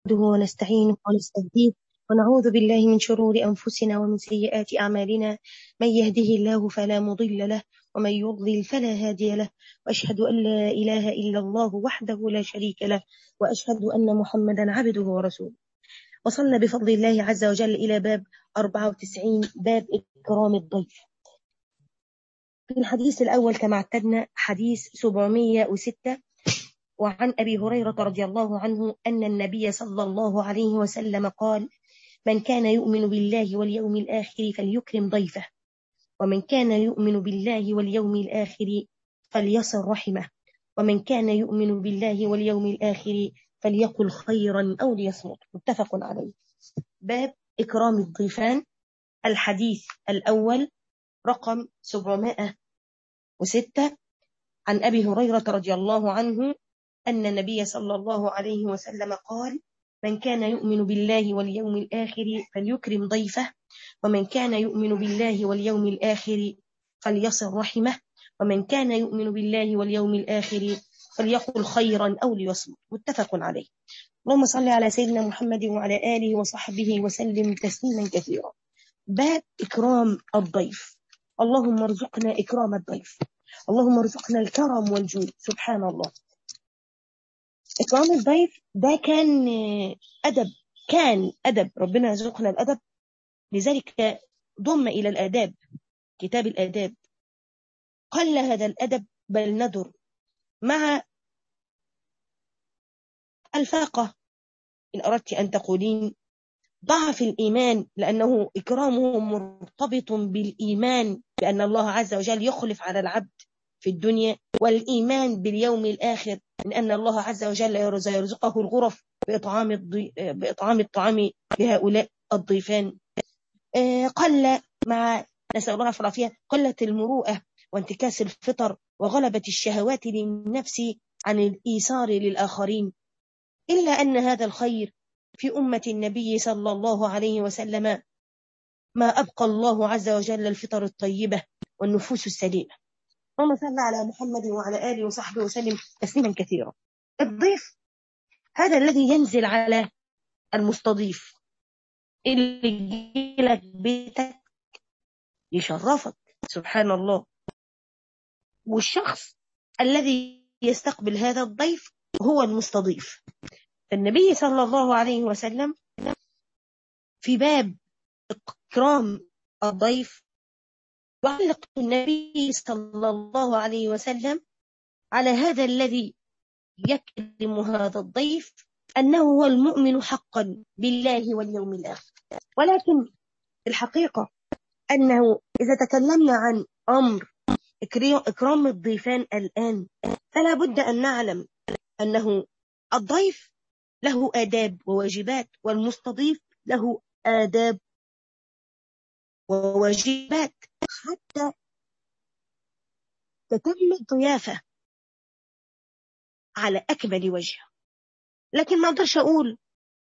ونستعينه ونستهديه ونعوذ بالله من شرور أنفسنا ومن سيئات أعمالنا من يهده الله فلا مضل له ومن يضلل فلا هادي له وأشهد أن لا إله إلا الله وحده لا شريك له وأشهد أن محمدا عبده ورسوله وصلنا بفضل الله عز وجل إلى باب 94 باب إكرام الضيف في الحديث الأول كما اعتدنا حديث 706 وعن أبي هريرة رضي الله عنه أن النبي صلى الله عليه وسلم قال من كان يؤمن بالله واليوم الآخر فليكرم ضيفه ومن كان يؤمن بالله واليوم الآخر فليصل رحمه ومن كان يؤمن بالله واليوم الآخر فليقل خيرا أو ليصمت متفق عليه باب إكرام الضيفان الحديث الأول رقم 706 عن أبي هريرة رضي الله عنه أن النبي صلى الله عليه وسلم قال من كان يؤمن بالله واليوم الآخر فليكرم ضيفه ومن كان يؤمن بالله واليوم الآخر فليصل رحمه ومن كان يؤمن بالله واليوم الآخر فليقل خيرا أو ليصمت متفق عليه اللهم صل على سيدنا محمد وعلى آله وصحبه وسلم تسليما كثيرا باب إكرام الضيف اللهم ارزقنا إكرام الضيف اللهم ارزقنا الكرم والجود سبحان الله إكرام الضيف ده كان أدب كان أدب ربنا يرزقنا الأدب لذلك ضم إلى الآداب كتاب الآداب قل هذا الأدب بل ندر مع الفاقة إن أردت أن تقولين ضعف الإيمان لأنه إكرامه مرتبط بالإيمان بأن الله عز وجل يخلف على العبد في الدنيا والإيمان باليوم الآخر من أن الله عز وجل يرزقه الغرف بإطعام, الضي... بإطعام الطعام لهؤلاء الضيفان قل مع نسأل الله العافية قلة المروءة وانتكاس الفطر وغلبة الشهوات للنفس عن الإيثار للآخرين إلا أن هذا الخير في أمة النبي صلى الله عليه وسلم ما أبقى الله عز وجل الفطر الطيبة والنفوس السليمة اللهم صل على محمد وعلى آله وصحبه وسلم تسليما كثيرا الضيف هذا الذي ينزل على المستضيف اللي يجي لك بيتك يشرفك سبحان الله والشخص الذي يستقبل هذا الضيف هو المستضيف النبي صلى الله عليه وسلم في باب إكرام الضيف يعلق النبي صلى الله عليه وسلم على هذا الذي يكرم هذا الضيف أنه هو المؤمن حقا بالله واليوم الآخر ولكن الحقيقة أنه إذا تكلمنا عن أمر إكرام الضيفان الآن فلا بد أن نعلم أنه الضيف له آداب وواجبات والمستضيف له آداب وواجبات حتى تتم الضيافة على أكمل وجه لكن ما أقدرش أقول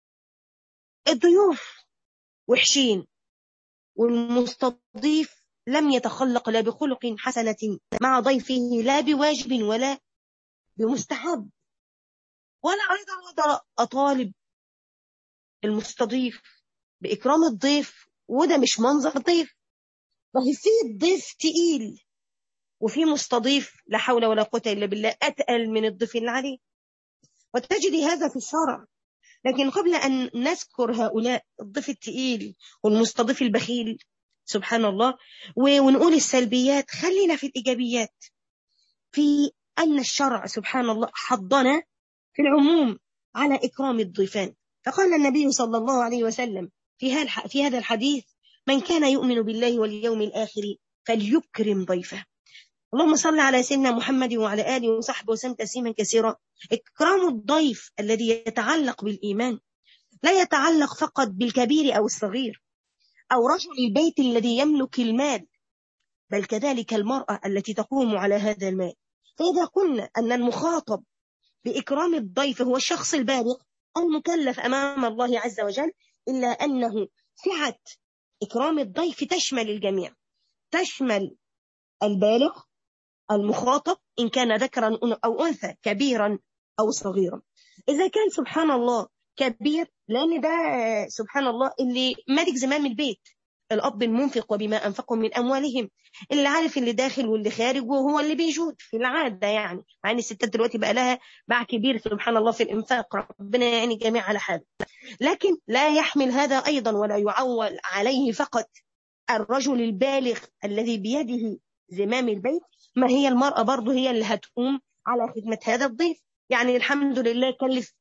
الضيوف وحشين والمستضيف لم يتخلق لا بخلق حسنة مع ضيفه لا بواجب ولا بمستحب ولا أيضا أقدر أطالب المستضيف بإكرام الضيف وده مش منظر ضيف ما هي في ضيف تقيل وفي مستضيف لا حول ولا قوة إلا بالله أتقل من الضيف اللي عليه وتجد هذا في الشرع لكن قبل أن نذكر هؤلاء الضيف التقيل والمستضيف البخيل سبحان الله ونقول السلبيات خلينا في الإيجابيات في أن الشرع سبحان الله حضنا في العموم على إكرام الضيفان فقال النبي صلى الله عليه وسلم في, في هذا الحديث من كان يؤمن بالله واليوم الآخر فليكرم ضيفه اللهم صل على سيدنا محمد وعلى آله وصحبه وسلم تسليما كثيرا إكرام الضيف الذي يتعلق بالإيمان لا يتعلق فقط بالكبير أو الصغير أو رجل البيت الذي يملك المال بل كذلك المرأة التي تقوم على هذا المال فإذا قلنا أن المخاطب بإكرام الضيف هو الشخص البالغ المكلف أمام الله عز وجل إلا أنه سعة إكرام الضيف تشمل الجميع تشمل البالغ المخاطب إن كان ذكرا أو أنثى كبيرا أو صغيرا إذا كان سبحان الله كبير لان ده سبحان الله اللي مالك زمام البيت الاب المنفق وبما انفقوا من اموالهم اللي عارف اللي داخل واللي خارج وهو اللي بيجود في العاده يعني مع ان الستات دلوقتي بقى لها باع كبير سبحان الله في الانفاق ربنا يعني جميع على حال لكن لا يحمل هذا ايضا ولا يعول عليه فقط الرجل البالغ الذي بيده زمام البيت ما هي المرأة برضه هي اللي هتقوم على خدمة هذا الضيف يعني الحمد لله كلف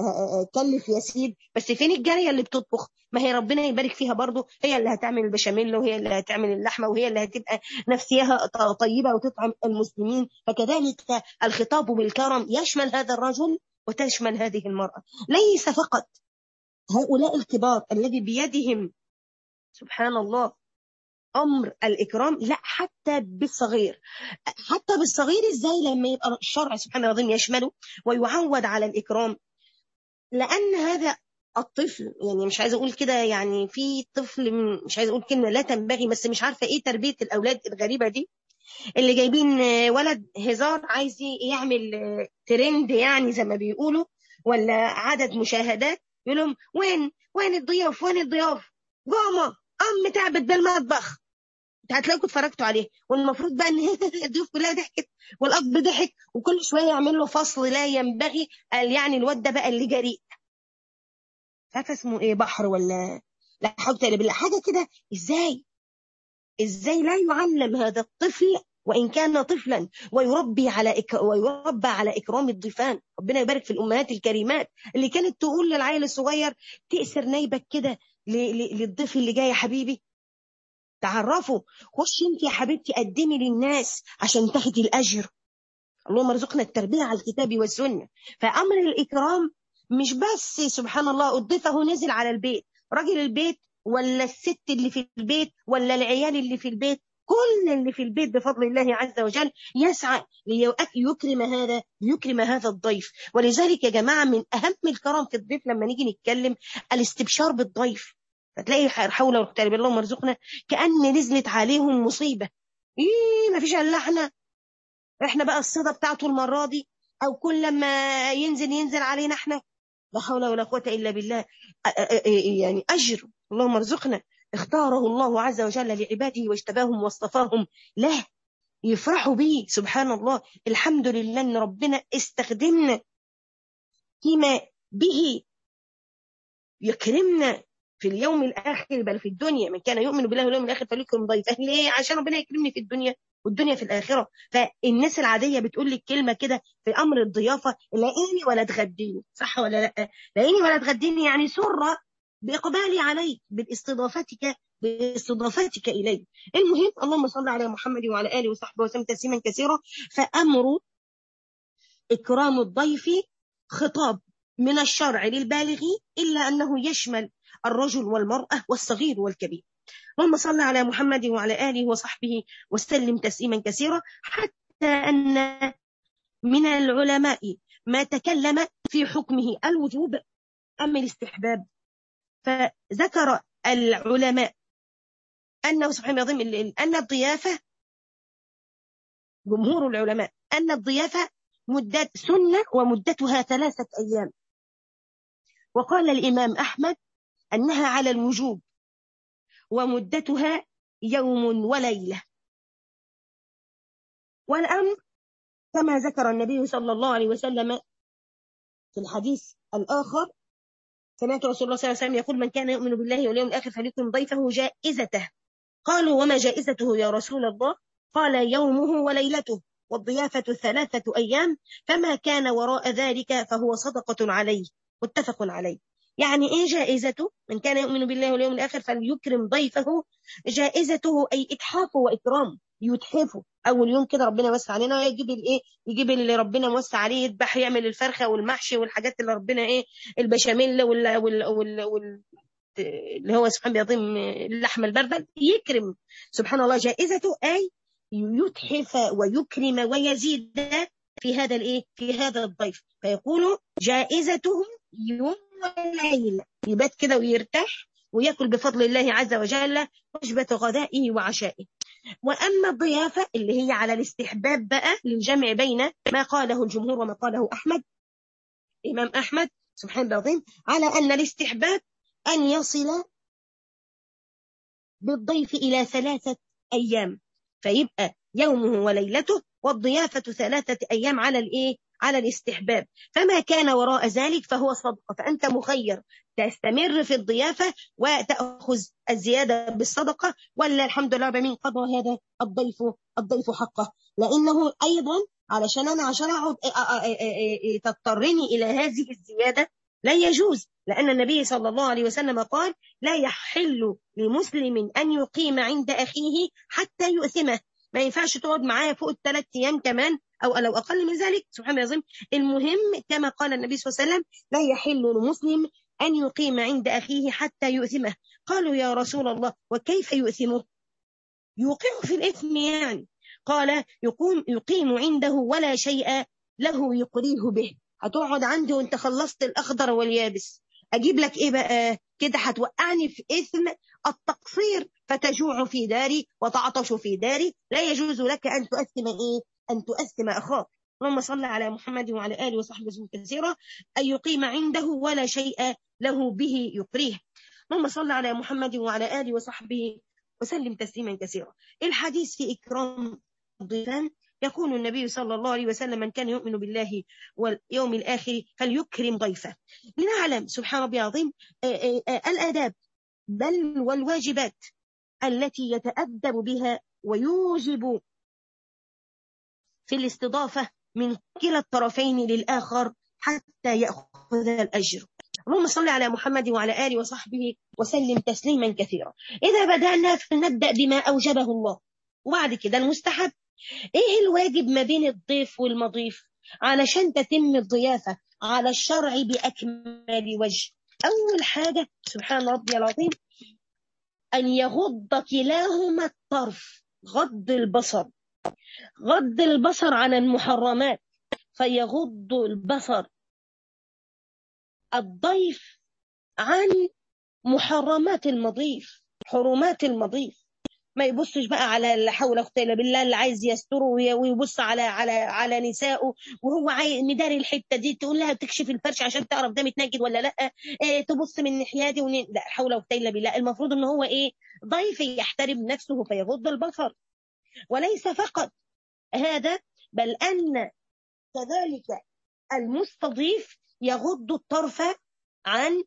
كلف يا سيد بس فين الجاريه اللي بتطبخ ما هي ربنا يبارك فيها برضه هي اللي هتعمل البشاميل وهي اللي هتعمل اللحمه وهي اللي هتبقى نفسيها طيبه وتطعم المسلمين فكذلك الخطاب بالكرم يشمل هذا الرجل وتشمل هذه المراه ليس فقط هؤلاء الكبار الذي بيدهم سبحان الله امر الاكرام لا حتى بالصغير حتى بالصغير ازاي لما يبقى الشرع سبحانه وتعالى يشمله ويعود على الاكرام لان هذا الطفل يعني مش عايزه اقول كده يعني في طفل مش عايزه اقول كلمه لا تنبغي بس مش عارفه ايه تربيه الاولاد الغريبه دي اللي جايبين ولد هزار عايز يعمل ترند يعني زي ما بيقولوا ولا عدد مشاهدات يقول لهم وين وين الضيوف وين الضيوف قوموا ام تعبت بالمطبخ هتلاقوا اتفرجتوا عليه والمفروض بقى ان الضيوف كلها ضحكت والاب ضحك وكل شويه يعمل له فصل لا ينبغي قال يعني الواد ده بقى اللي جريء عارفه اسمه ايه بحر ولا لا حول ولا بالله حاجه كده ازاي ازاي لا يعلم هذا الطفل وان كان طفلا ويربي على إك... ويربى على اكرام الضيفان ربنا يبارك في الامهات الكريمات اللي كانت تقول للعيل الصغير تأسر نايبك كده ل... ل... للضيف اللي جاي يا حبيبي تعرفوا خش انت يا حبيبتي قدمي للناس عشان تاخدي الاجر اللهم ارزقنا التربيه على الكتاب والسنه فامر الاكرام مش بس سبحان الله الضيف اهو نزل على البيت راجل البيت ولا الست اللي في البيت ولا العيال اللي في البيت كل اللي في البيت بفضل الله عز وجل يسعى ليكرم هذا يكرم هذا الضيف ولذلك يا جماعه من اهم الكرم في الضيف لما نيجي نتكلم الاستبشار بالضيف فتلاقي حول ولا قوه بالله مرزقنا كان نزلت عليهم مصيبه ايه ما فيش الا احنا احنا بقى الصدى بتاعته المره دي او كل لما ينزل ينزل علينا احنا لا حول ولا قوه الا بالله يعني اجر اللهم ارزقنا اختاره الله عز وجل لعباده واجتباهم واصطفاهم له يفرحوا به سبحان الله الحمد لله ان ربنا استخدمنا فيما به يكرمنا في اليوم الاخر بل في الدنيا من كان يؤمن بالله واليوم الاخر فليكرم ضيفه ليه عشان ربنا يكرمني في الدنيا والدنيا في الاخره فالناس العاديه بتقول لك كلمه كده في امر الضيافه لاقيني ولا تغديني صح ولا لا لاقيني ولا تغديني يعني سره باقبالي عليك باستضافتك باستضافتك الي المهم اللهم صل على محمد وعلى اله وصحبه وسلم تسليما كثيرا فامر اكرام الضيف خطاب من الشرع للبالغ الا انه يشمل الرجل والمراه والصغير والكبير اللهم صل على محمد وعلى اله وصحبه وسلم تسليما كثيرا حتى ان من العلماء ما تكلم في حكمه الوجوب ام الاستحباب فذكر العلماء انه سبحانه يظن ان الضيافه جمهور العلماء ان الضيافه مدة سنه ومدتها ثلاثه ايام وقال الامام احمد انها على الوجوب ومدتها يوم وليله والامر كما ذكر النبي صلى الله عليه وسلم في الحديث الاخر سمعت رسول الله صلى الله عليه وسلم يقول من كان يؤمن بالله واليوم الآخر فليكرم ضيفه جائزته قالوا وما جائزته يا رسول الله قال يومه وليلته والضيافة ثلاثة أيام فما كان وراء ذلك فهو صدقة عليه متفق عليه يعني إيه جائزته من كان يؤمن بالله واليوم الآخر فليكرم ضيفه جائزته أي إتحافه وإكرامه يتحفه اول يوم كده ربنا وسع علينا يجيب الايه يجيب اللي ربنا موسع عليه يذبح يعمل الفرخه والمحشي والحاجات اللي ربنا ايه البشاميل وال وال وال, وال اللي هو سبحان بيضم اللحمه البارده يكرم سبحان الله جائزته اي يتحف ويكرم ويزيد في هذا الايه في هذا الضيف فيقول جائزته يوم وليله يبات كده ويرتاح ويأكل بفضل الله عز وجل وجبة غدائه وعشائه وأما الضيافة اللي هي على الاستحباب بقى للجمع بين ما قاله الجمهور وما قاله أحمد إمام أحمد سبحان الله العظيم على أن الاستحباب أن يصل بالضيف إلى ثلاثة أيام فيبقى يومه وليلته والضيافة ثلاثة أيام على الإيه؟ على الاستحباب فما كان وراء ذلك فهو صدقة فأنت مخير تستمر في الضيافة وتأخذ الزيادة بالصدقة ولا الحمد لله بمين قضى هذا الضيف الضيف حقه لأنه أيضا علشان أنا عشان أقعد تضطرني إلى هذه الزيادة لا يجوز لأن النبي صلى الله عليه وسلم قال لا يحل لمسلم أن يقيم عند أخيه حتى يؤثمه ما ينفعش تقعد معاه فوق الثلاث أيام كمان أو لو أقل من ذلك سبحان الله المهم كما قال النبي صلى الله عليه وسلم لا يحل لمسلم أن يقيم عند أخيه حتى يؤثمه قالوا يا رسول الله وكيف يؤثمه يوقعه في الإثم يعني قال يقوم يقيم عنده ولا شيء له يقريه به هتقعد عندي وانت خلصت الأخضر واليابس أجيب لك إيه بقى كده هتوقعني في إثم التقصير فتجوع في داري وتعطش في داري لا يجوز لك أن تؤثم إيه أن تؤثم أخاك اللهم صل على محمد وعلى آله وصحبه وسلم كثيرا أن يقيم عنده ولا شيء له به يقريه اللهم صل على محمد وعلى آله وصحبه وسلم تسليما كثيرا الحديث في إكرام الضيفان يقول النبي صلى الله عليه وسلم من كان يؤمن بالله واليوم الآخر فليكرم ضيفه لنعلم سبحان ربي العظيم الآداب بل والواجبات التي يتأدب بها ويوجب في الاستضافة من كلا الطرفين للآخر حتى يأخذ الأجر اللهم صل على محمد وعلى آله وصحبه وسلم تسليما كثيرا إذا بدأنا فلنبدأ بما أوجبه الله وبعد كده المستحب إيه الواجب ما بين الضيف والمضيف علشان تتم الضيافة على الشرع بأكمل وجه أول حاجة سبحان ربي العظيم أن يغض كلاهما الطرف غض البصر غض البصر عن المحرمات فيغض البصر الضيف عن محرمات المضيف حرمات المضيف ما يبصش بقى على لا حول ولا قوه بالله اللي عايز يستره ويبص على على على نسائه وهو عايز مداري الحته دي تقول لها تكشف الفرش عشان تعرف ده متنجد ولا لا إيه تبص من الناحيه دي ون... لا حول ولا قوه الا بالله المفروض ان هو ايه ضيف يحترم نفسه فيغض البصر وليس فقط هذا بل ان كذلك المستضيف يغض الطرف عن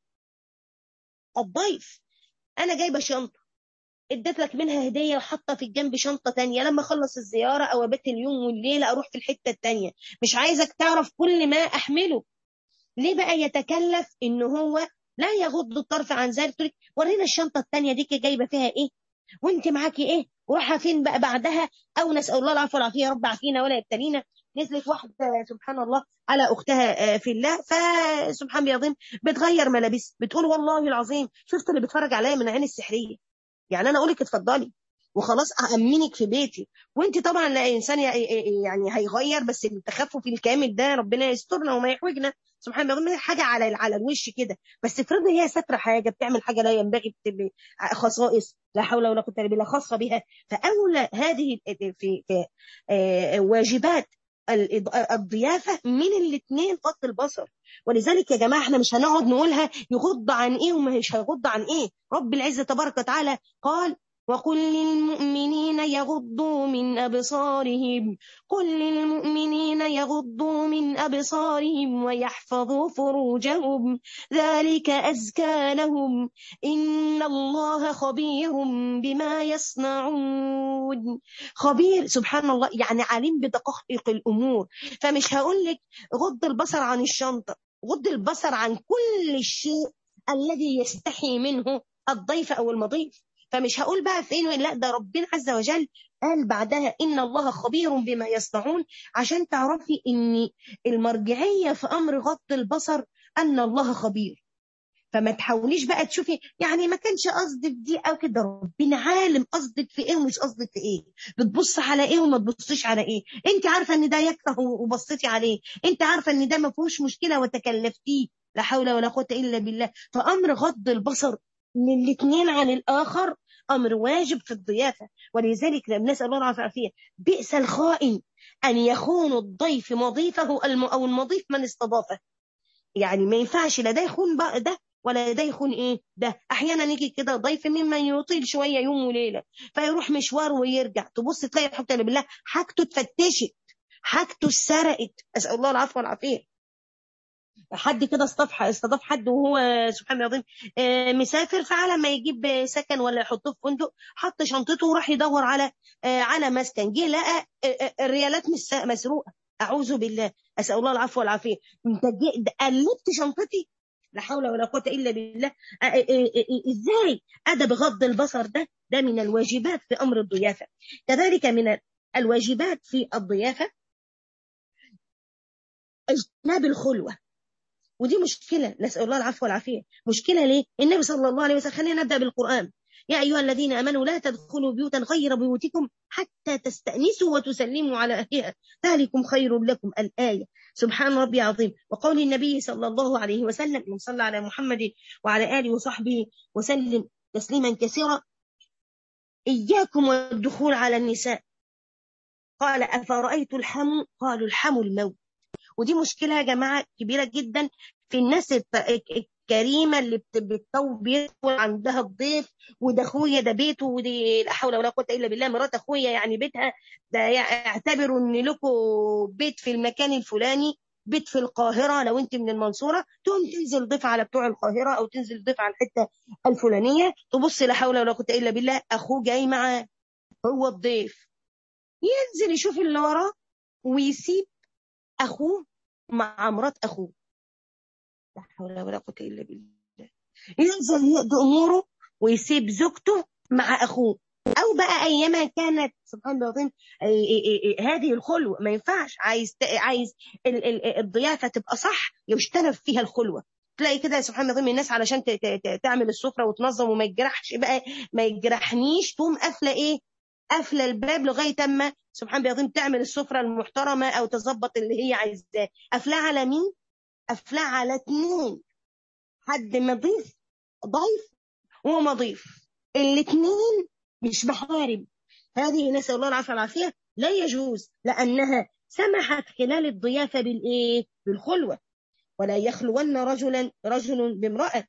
الضيف انا جايبه شنطه اديت لك منها هديه وحاطه في الجنب شنطه تانية لما اخلص الزياره او ابات اليوم والليله اروح في الحته التانية مش عايزك تعرف كل ما احمله ليه بقى يتكلف ان هو لا يغض الطرف عن ذلك تقول ورينا الشنطه التانية دي جايبه فيها ايه وانت معاكي ايه وراحه فين بقى بعدها او نسال الله العفو والعافيه يا رب عافينا ولا يبتلينا نزلت واحده سبحان الله على اختها في الله فسبحان الله العظيم بتغير ملابس بتقول والله العظيم شفت اللي بيتفرج عليا من عين السحريه يعني انا اقول لك اتفضلي وخلاص أأمنك في بيتي وانت طبعا لا انسان يعني هيغير بس التخفف الكامل ده ربنا يسترنا وما يحوجنا سبحان الله حاجه على على الوش كده بس افرضي هي ستر حاجه بتعمل حاجه لا ينبغي خصائص لا حول ولا قوه الا بالله خاصه بها فاولى هذه في, في واجبات الضيافة من الاثنين غض البصر ولذلك يا جماعة احنا مش هنقعد نقولها يغض عن ايه ومش هيغض عن ايه رب العزة تبارك وتعالى قال وقل للمؤمنين يغضوا من أبصارهم قل للمؤمنين يغضوا من أبصارهم ويحفظوا فروجهم ذلك أزكى لهم إن الله خبير بما يصنعون خبير سبحان الله يعني عليم بدقائق الأمور فمش هقول لك غض البصر عن الشنطة غض البصر عن كل الشيء الذي يستحي منه الضيف أو المضيف فمش هقول بقى فين لا ده ربنا عز وجل قال بعدها إن الله خبير بما يصنعون عشان تعرفي إن المرجعية في أمر غض البصر أن الله خبير فما تحاوليش بقى تشوفي يعني ما كانش قصدي في دي او كده ربنا عالم قصدك في ايه ومش قصدك في ايه بتبص على ايه وما تبصيش على ايه انت عارفه ان ده يكره وبصيتي عليه انت عارفه ان ده ما فيهوش مشكله وتكلفتيه لا حول ولا قوه الا بالله فامر غض البصر للاثنين عن الآخر أمر واجب في الضيافة ولذلك لما نسأل الله العافية بئس الخائن أن يخون الضيف مضيفه أو المضيف من استضافه يعني ما ينفعش لا ده يخون بقى ده ولا ده يكون ايه ده احيانا يجي كده ضيف ممن يطيل شويه يوم وليله فيروح مشوار ويرجع تبص تلاقي حتى بالله حاجته اتفتشت حاجته اتسرقت اسال الله العفو والعافيه حد كده استضاف استضاف حد وهو سبحان الله العظيم آه، مسافر فعلى ما يجيب سكن ولا يحطه في فندق حط شنطته وراح يدور على آه، على مسكن جه لقى آه، الريالات مسروقه اعوذ بالله اسال الله العفو والعافيه انت قلبت شنطتي لا حول ولا قوه الا بالله ازاي ادب غض البصر ده ده من الواجبات في امر الضيافه كذلك من الواجبات في الضيافه اجتناب الخلوه ودي مشكلة نسأل الله العفو والعافية مشكلة ليه النبي صلى الله عليه وسلم خلينا نبدأ بالقرآن يا أيها الذين أمنوا لا تدخلوا بيوتا غير بيوتكم حتى تستأنسوا وتسلموا على أهلها ذلكم خير لكم الآية سبحان ربي عظيم وقول النبي صلى الله عليه وسلم من صلى على محمد وعلى آله وصحبه وسلم تسليما كثيرا إياكم والدخول على النساء قال أفرأيت الحم قالوا الحم الموت ودي مشكلة يا جماعة كبيرة جدا في الناس الكريمة اللي بتطو بيت عندها الضيف وده اخويا ده بيته ودي لا حول ولا قوة الا بالله مرات اخويا يعني بيتها ده اعتبروا ان لكم بيت في المكان الفلاني بيت في القاهرة لو انت من المنصورة تقوم تنزل ضيف على بتوع القاهرة او تنزل ضيف على الحتة الفلانية تبص لا حول ولا قوة الا بالله اخوه جاي معاه هو الضيف ينزل يشوف اللي وراه ويسيب اخوه مع مرات اخوه لا حول ولا قوه الا بالله ينزل يقضي اموره ويسيب زوجته مع اخوه او بقى ايما كانت سبحان الله العظيم هذه الخلوه ما ينفعش عايز عايز الضيافه تبقى صح يجتنب فيها الخلوه تلاقي كده سبحان الله العظيم الناس علشان تعمل السفره وتنظم وما يجرحش بقى ما يجرحنيش تقوم قافله ايه قافله الباب لغايه اما سبحان الله العظيم تعمل السفره المحترمه او تظبط اللي هي عايزاه قافلاه على مين؟ قافلاه على اثنين حد مضيف ضيف ومضيف الاثنين مش محارم هذه نسال الله العافيه والعافيه لا يجوز لانها سمحت خلال الضيافه بالايه؟ بالخلوه ولا يخلون رجلا رجل بامراه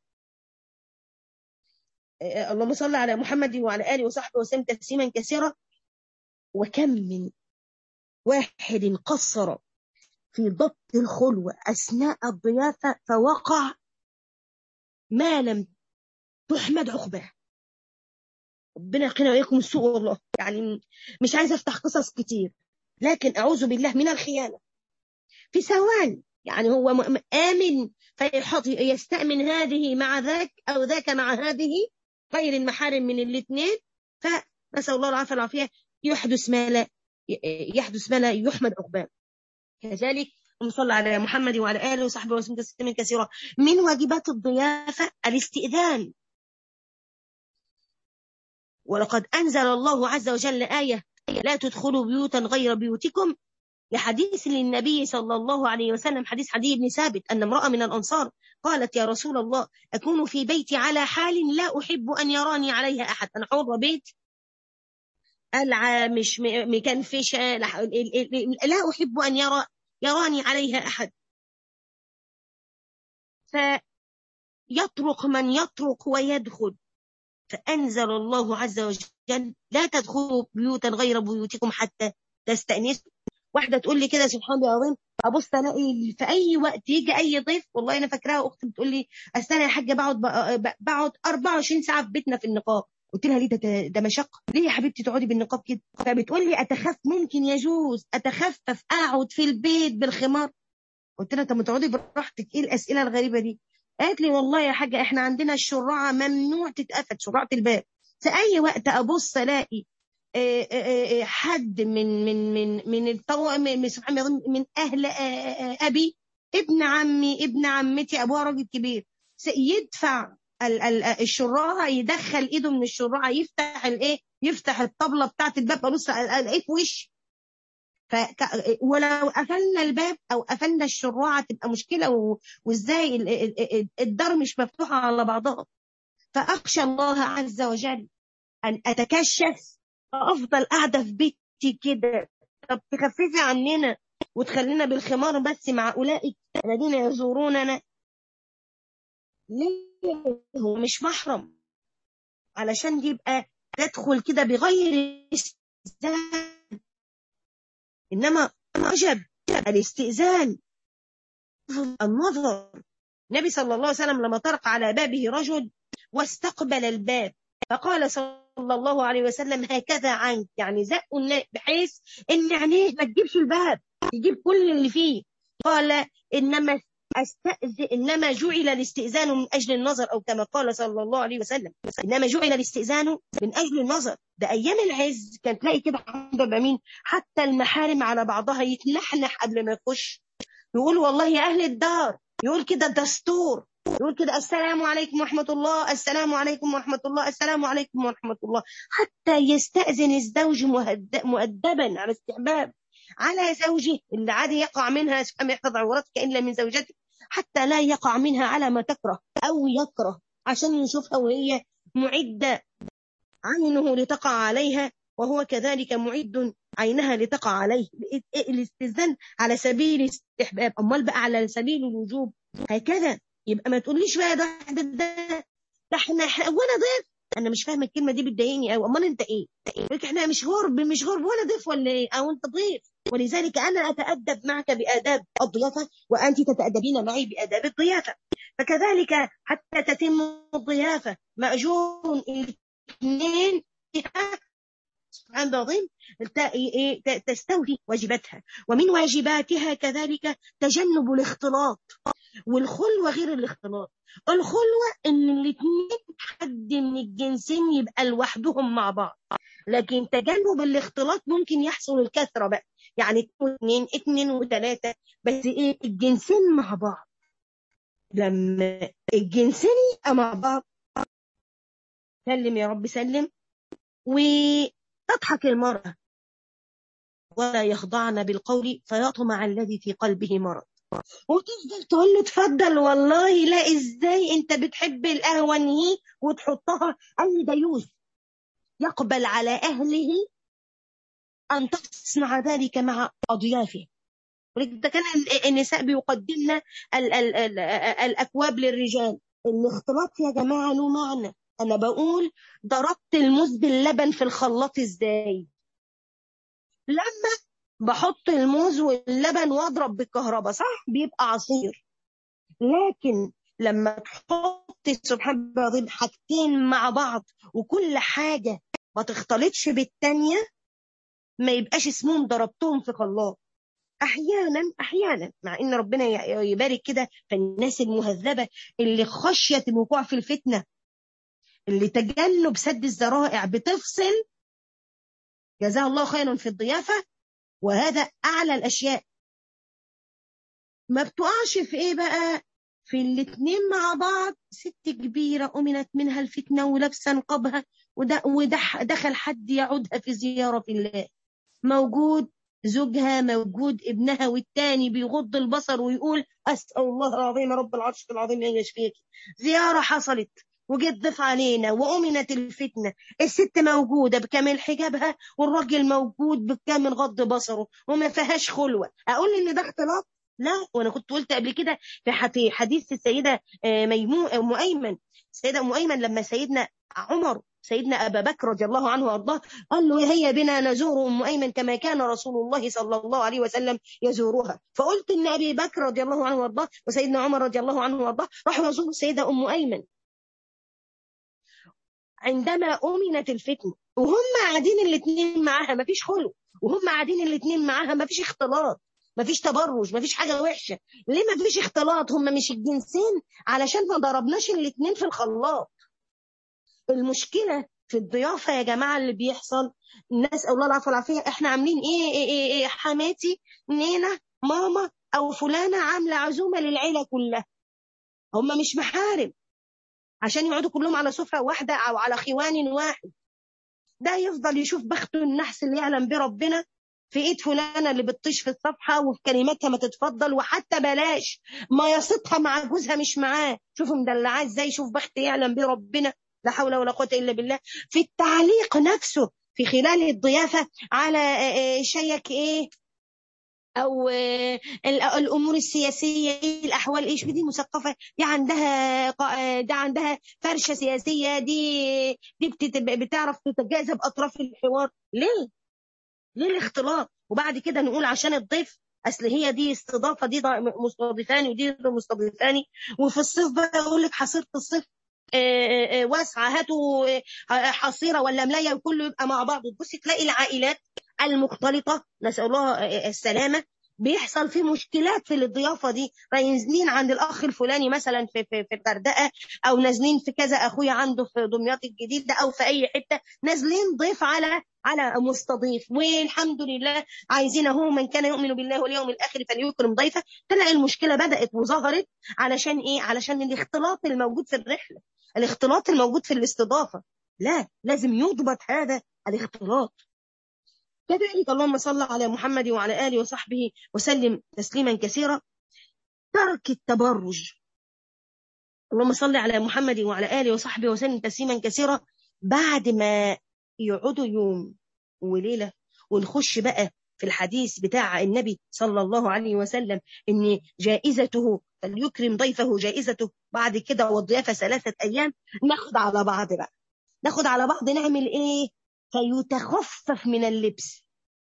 اللهم صل على محمد وعلى آله وصحبه وسلم تسليما كثيرا وكم من واحد قصر في ضبط الخلوة أثناء الضيافة فوقع ما لم تحمد عقباه ربنا يقينا وإياكم السوء والله يعني مش عايزة أفتح قصص كتير لكن أعوذ بالله من الخيانة في ثواني يعني هو آمن فيحط يستأمن هذه مع ذاك أو ذاك مع هذه غير المحارم من الاثنين فنسأل الله العافية والعافية يحدث ما لا يحدث ما لا يحمد عقباه كذلك صلى على محمد وعلى آله وصحبه وسلم تسليما كثيرا من واجبات الضيافة الاستئذان ولقد أنزل الله عز وجل آية لا تدخلوا بيوتا غير بيوتكم لحديث للنبي صلى الله عليه وسلم حديث حديث بن ثابت أن امرأة من الأنصار قالت يا رسول الله أكون في بيتي على حال لا أحب أن يراني عليها أحد أنا حر بيت ألعى مش مكنفشة لا أحب أن يرى يراني عليها أحد فيطرق من يطرق ويدخل فأنزل الله عز وجل لا تدخلوا بيوتا غير بيوتكم حتى تستأنسوا واحده تقول لي كده سبحان الله العظيم ابص الاقي في اي وقت يجي اي ضيف والله انا فاكراها اختي بتقول لي استنى يا حاجه بقعد بقعد 24 ساعه في بيتنا في النقاب قلت لها ليه ده ده مشقه ليه يا حبيبتي تقعدي بالنقاب كده فبتقول لي اتخف ممكن يجوز اتخفف اقعد في البيت بالخمار قلت لها طب ما تقعدي براحتك ايه الاسئله الغريبه دي قالت لي والله يا حاجه احنا عندنا الشراعه ممنوع تتقفل شراعه الباب في اي وقت ابص الاقي حد من من من من الطو... من سبحان الله من اهل ابي ابن عمي ابن عمتي ابوها راجل كبير يدفع الشراعه يدخل ايده من الشراعه يفتح الايه يفتح الطبله بتاعت الباب ابص الاقيه في وشي ف... ولو قفلنا الباب او قفلنا الشراعه تبقى مشكله و... وازاي الدار مش مفتوحه على بعضها فاخشى الله عز وجل ان اتكشف افضل قاعده في بيتي كده طب تخففي عننا وتخلينا بالخمار بس مع اولئك الذين يزوروننا ليه هو مش محرم علشان يبقى تدخل كده بغير استئذان انما وجب الاستئذان النظر النبي صلى الله عليه وسلم لما طرق على بابه رجل واستقبل الباب فقال صلى الله عليه وسلم هكذا عنك يعني زقوا بحيث ان عينيه ما تجيبش الباب يجيب كل اللي فيه قال انما استأذن انما جعل الاستئذان من اجل النظر او كما قال صلى الله عليه وسلم انما جعل الاستئذان من اجل النظر ده ايام العز كان تلاقي كده عند مين حتى المحارم على بعضها يتنحنح قبل ما يخش يقول والله يا اهل الدار يقول كده دستور يقول كده السلام عليكم ورحمة الله السلام عليكم ورحمة الله السلام عليكم ورحمة الله حتى يستأذن الزوج مؤدبا على استحباب على زوجه اللي عادي يقع منها سبحانه يحفظ عورتك إلا من زوجتك حتى لا يقع منها على ما تكره أو يكره عشان يشوفها وهي معدة عينه لتقع عليها وهو كذلك معد عينها لتقع عليه الاستئذان على سبيل الاستحباب أمال بقى على سبيل الوجوب هكذا يبقى ما تقوليش بقى ده ده ده, ده احنا وانا ضيف انا مش فاهمه الكلمه دي بتضايقني قوي امال انت ايه احنا مش غرب مش غرب ولا ضيف ولا ايه او انت ضيف ولذلك انا اتادب معك باداب الضيافه وانت تتادبين معي باداب الضيافه فكذلك حتى تتم الضيافه ماجور الاثنين سبحان الله العظيم تستوفي واجباتها ومن واجباتها كذلك تجنب الاختلاط والخلوة غير الاختلاط الخلوة ان الاثنين حد من الجنسين يبقى لوحدهم مع بعض لكن تجنب الاختلاط ممكن يحصل الكثرة بقى يعني اثنين اثنين وثلاثة بس ايه الجنسين مع بعض لما الجنسين يبقى مع بعض سلم يا رب سلم وتضحك المرأة ولا يخضعن بالقول فيطمع الذي في قلبه مرض وتفضل تقول له اتفضل والله لا ازاي انت بتحب القهوه نهي وتحطها اي ديوث يقبل على اهله ان تصنع ذلك مع اضيافه ده كان النساء بيقدمن ال ال ال الاكواب للرجال الاختلاط يا جماعه له معنى انا بقول ضربت الموز باللبن في الخلاط ازاي لما بحط الموز واللبن واضرب بالكهرباء صح بيبقى عصير لكن لما تحط سبحان الله حاجتين مع بعض وكل حاجة ما تختلطش بالتانية ما يبقاش اسمهم ضربتهم في خلاط احيانا احيانا مع ان ربنا يبارك كده في الناس المهذبه اللي خشيه الوقوع في الفتنه اللي تجنب سد الذرائع بتفصل جزاه الله خيرا في الضيافه وهذا أعلى الأشياء ما بتقعش في إيه بقى في الاتنين مع بعض ست كبيرة أمنت منها الفتنة ولابسة نقابها ودخل حد يعودها في زيارة الله موجود زوجها موجود ابنها والتاني بيغض البصر ويقول أسأل الله العظيم رب العرش العظيم أن يشفيك زيارة حصلت وجت ضيف علينا وأمنت الفتنة الست موجودة بكامل حجابها والراجل موجود بكامل غض بصره وما فيهاش خلوة أقول إن ده اختلاط لا وأنا كنت قلت قبل كده في حديث السيدة ميمون أم أيمن السيدة أم أيمن لما سيدنا عمر سيدنا أبا بكر رضي الله عنه وأرضاه قال له هيا بنا نزور أم أيمن كما كان رسول الله صلى الله عليه وسلم يزورها فقلت إن أبي بكر رضي الله عنه وأرضاه وسيدنا عمر رضي الله عنه وأرضاه راحوا يزوروا السيدة أم أيمن عندما أمنت الفتنة وهم قاعدين الاثنين معاها مفيش خلق وهم قاعدين الاثنين معاها مفيش اختلاط مفيش تبرج مفيش حاجة وحشة ليه مفيش اختلاط هم مش الجنسين علشان ما ضربناش الاثنين في الخلاط المشكلة في الضيافة يا جماعة اللي بيحصل الناس الله العفو والعافية احنا عاملين ايه, إيه, إيه, إيه حماتي نينا ماما او فلانة عاملة عزومة للعيلة كلها هم مش محارم عشان يقعدوا كلهم على سفرة واحدة أو على خوان واحد ده يفضل يشوف بخته النحس اللي يعلم بربنا في ايد فلانة اللي بتطيش في الصفحة وفي كلماتها ما تتفضل وحتى بلاش ما يصدها مع جوزها مش معاه شوفوا مدلعاه ازاي شوف بخت يعلم بربنا لا حول ولا قوة إلا بالله في التعليق نفسه في خلال الضيافة على شيك ايه او الامور السياسيه ايه الاحوال ايش دي مثقفه دي عندها ده عندها فرشه سياسيه دي دي بتعرف تتجاذب اطراف الحوار ليه ليه الاختلاط وبعد كده نقول عشان الضيف اصل هي دي استضافه دي مستضيفاني ودي مستضيفاني وفي الصيف بقى يقول لك حصيره الصيف واسعه هاتوا حصيره ولا ملايه وكله يبقى مع بعض تبصي تلاقي العائلات المختلطه نسال الله السلامه بيحصل في مشكلات في الضيافه دي نازلين عند الاخ الفلاني مثلا في في في الغردقه او نازلين في كذا اخويا عنده في دمياط الجديده او في اي حته نازلين ضيف على على مستضيف والحمد لله عايزين اهو من كان يؤمن بالله واليوم الاخر فليكرم ضيفه تلاقي المشكله بدات وظهرت علشان ايه علشان الاختلاط الموجود في الرحله الاختلاط الموجود في الاستضافه لا لازم يضبط هذا الاختلاط كذلك اللهم صل على محمد وعلى اله وصحبه وسلم تسليما كثيرا ترك التبرج اللهم صل على محمد وعلى اله وصحبه وسلم تسليما كثيرا بعد ما يقعدوا يوم وليله ونخش بقى في الحديث بتاع النبي صلى الله عليه وسلم ان جائزته فليكرم ضيفه جائزته بعد كده والضيافه ثلاثه ايام ناخد على بعض بقى ناخد على بعض نعمل ايه فيتخفف من اللبس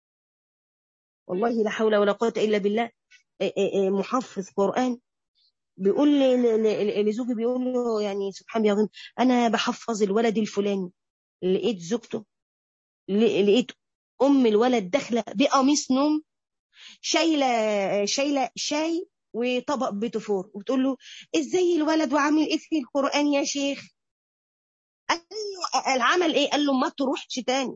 والله لا حول ولا قوه الا بالله محفظ قران بيقول لزوجي بيقول له يعني سبحان الله انا بحفظ الولد الفلاني لقيت زوجته لقيت ام الولد داخله بقميص نوم شايله شايله شاي وطبق بيتفور وتقول له ازاي الولد وعامل ايه في القران يا شيخ قال له العمل ايه قال له ما تروحش تاني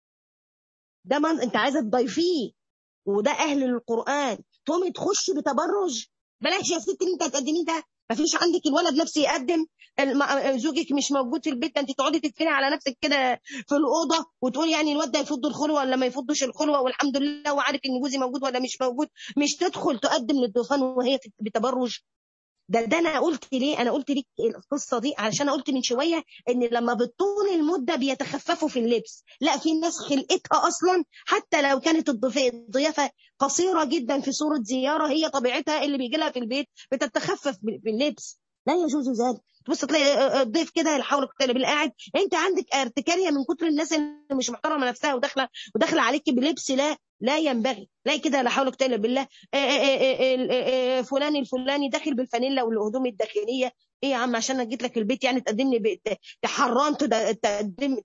ده من انت عايزه تضيفيه وده اهل القران تقومي تخشي بتبرج بلاش يا ستي اللي انت هتقدميه ده مفيش عندك الولد نفسه يقدم زوجك مش موجود في البيت انت تقعدي تتفري على نفسك كده في الاوضه وتقولي يعني الواد ده يفض الخلوه ولا ما يفضش الخلوه والحمد لله وعارف ان جوزي موجود ولا مش موجود مش تدخل تقدم للضيفان وهي بتبرج ده ده انا قلت ليه انا قلت ليك القصه دي علشان قلت من شويه ان لما بتطول المده بيتخففوا في اللبس لا في ناس خلقتها اصلا حتى لو كانت الضيافه قصيره جدا في صوره زياره هي طبيعتها اللي بيجي لها في البيت بتتخفف باللبس لا يجوز ذلك تبص تلاقي الضيف كده يحاول بالله قاعد انت عندك ارتكاريه من كتر الناس اللي مش محترمه نفسها وداخله وداخله عليك بلبس لا لا ينبغي لا كده لا حول ولا بالله فلان الفلاني داخل بالفانيلا والهدوم الداخليه ايه يا عم عشان انا جيت لك البيت يعني تقدم لي تحران تقدم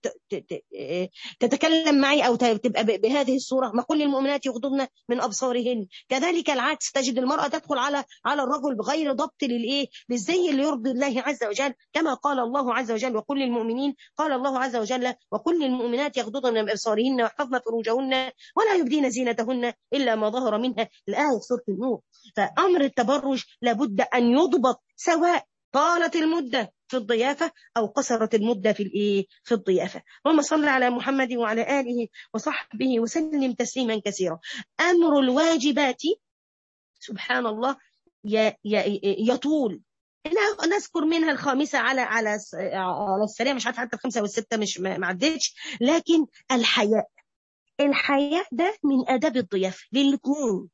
تتكلم معي او تبقى بهذه الصوره ما كل المؤمنات يغضضن من ابصارهن كذلك العكس تجد المراه تدخل على على الرجل بغير ضبط للايه للزي اللي يرضي الله عز وجل كما قال الله عز وجل وكل المؤمنين قال الله عز وجل وكل المؤمنات يغضضن من ابصارهن ويحفظن فروجهن ولا يبدين زينتهن الا ما ظهر منها الايه في سوره النور فامر التبرج لابد ان يضبط سواء طالت المدة في الضيافة أو قصرت المدة في الإيه في الضيافة اللهم صل على محمد وعلى آله وصحبه وسلم تسليما كثيرا أمر الواجبات سبحان الله يطول نذكر منها الخامسة على على على السريع مش عارفة حتى الخمسة والستة مش ما عدتش لكن الحياء الحياء ده من آداب الضيافة للاثنين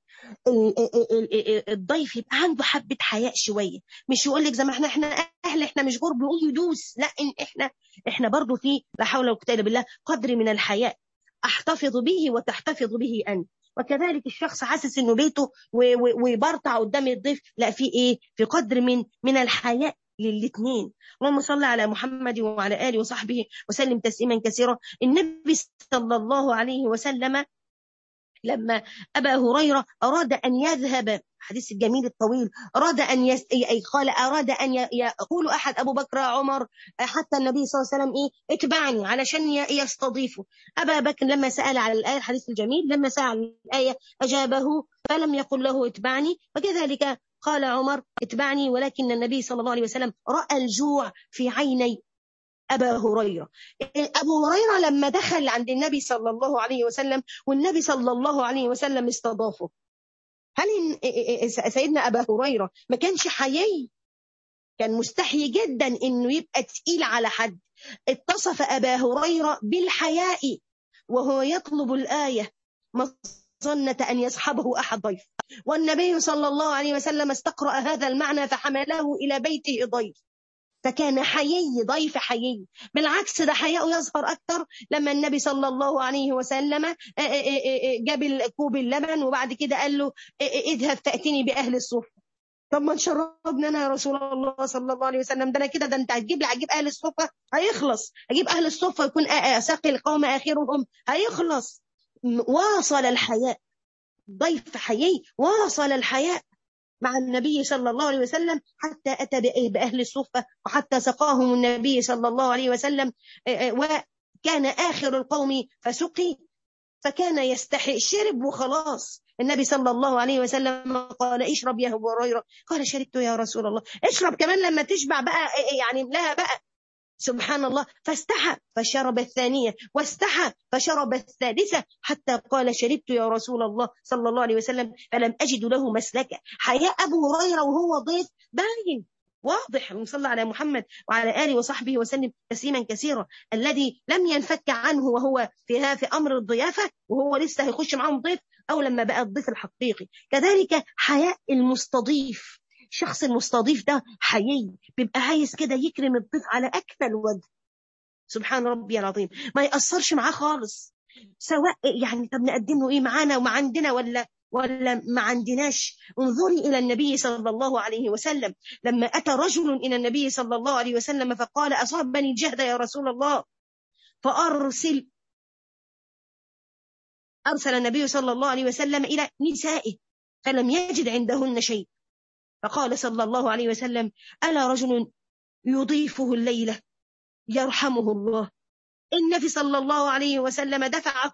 الضيف يبقى عنده حبه حياء شويه مش يقول لك زي ما احنا احنا اهل احنا مش غرب يقوم يدوس لا إن احنا احنا برضه في لا حول ولا قوه الا بالله قدر من الحياء احتفظ به وتحتفظ به انت وكذلك الشخص حاسس انه بيته ويبرطع قدام الضيف لا في ايه في قدر من من الحياء للاثنين اللهم صل على محمد وعلى اله وصحبه وسلم تسليما كثيرا النبي صلى الله عليه وسلم لما أبا هريرة أراد أن يذهب حديث الجميل الطويل أراد أن يس... قال أراد أن يقول أحد أبو بكر عمر حتى النبي صلى الله عليه وسلم إيه اتبعني علشان يستضيفه أبا بكر لما سأل على الآية الحديث الجميل لما سأل على الآية أجابه فلم يقل له اتبعني وكذلك قال عمر اتبعني ولكن النبي صلى الله عليه وسلم رأى الجوع في عيني أبا هريرة أبو هريرة لما دخل عند النبي صلى الله عليه وسلم والنبي صلى الله عليه وسلم استضافه هل سيدنا أبا هريرة ما كانش حيي كان مستحي جدا انه يبقى تقيل على حد اتصف ابا هريره بالحياء وهو يطلب الايه ما مظنة أن يصحبه أحد ضيف والنبي صلى الله عليه وسلم استقرأ هذا المعنى فحمله إلى بيته ضيف فكان حيي ضيف حيي بالعكس ده حياء يظهر أكثر لما النبي صلى الله عليه وسلم جاب كوب اللبن وبعد كده قال له اذهب فأتني بأهل الصفة طب ما نشربنا انا يا رسول الله صلى الله عليه وسلم ده انا كده ده انت هتجيب لي هجيب اهل الصفه هيخلص اجيب اهل الصفه يكون ساقي القوم اخرهم هيخلص واصل الحياء ضيف حيي واصل الحياء مع النبي صلى الله عليه وسلم حتى أتى بأهل الصفة وحتى سقاهم النبي صلى الله عليه وسلم وكان آخر القوم فسقي فكان يستحي شرب وخلاص النبي صلى الله عليه وسلم قال اشرب يا ابو هريره قال شربت يا رسول الله اشرب كمان لما تشبع بقى يعني لها بقى سبحان الله فاستحى فشرب الثانية واستحى فشرب الثالثة حتى قال شربت يا رسول الله صلى الله عليه وسلم فلم أجد له مسلكا حياء أبو هريرة وهو ضيف باين واضح صلى على محمد وعلى آله وصحبه وسلم تسليما كثيرا الذي لم ينفك عنه وهو فيها في أمر الضيافة وهو لسه هيخش معاهم ضيف أو لما بقى الضيف الحقيقي كذلك حياء المستضيف الشخص المستضيف ده حيي بيبقى عايز كده يكرم الضيف على أكمل وجه سبحان ربي العظيم ما يأثرش معاه خالص سواء يعني طب نقدم له ايه معانا وما عندنا ولا ولا ما عندناش انظري إلى النبي صلى الله عليه وسلم لما أتى رجل إلى النبي صلى الله عليه وسلم فقال أصابني الجهد يا رسول الله فأرسل أرسل النبي صلى الله عليه وسلم إلى نسائه فلم يجد عندهن شيء فقال صلى الله عليه وسلم ألا رجل يضيفه الليلة يرحمه الله النبي صلى الله عليه وسلم دفعه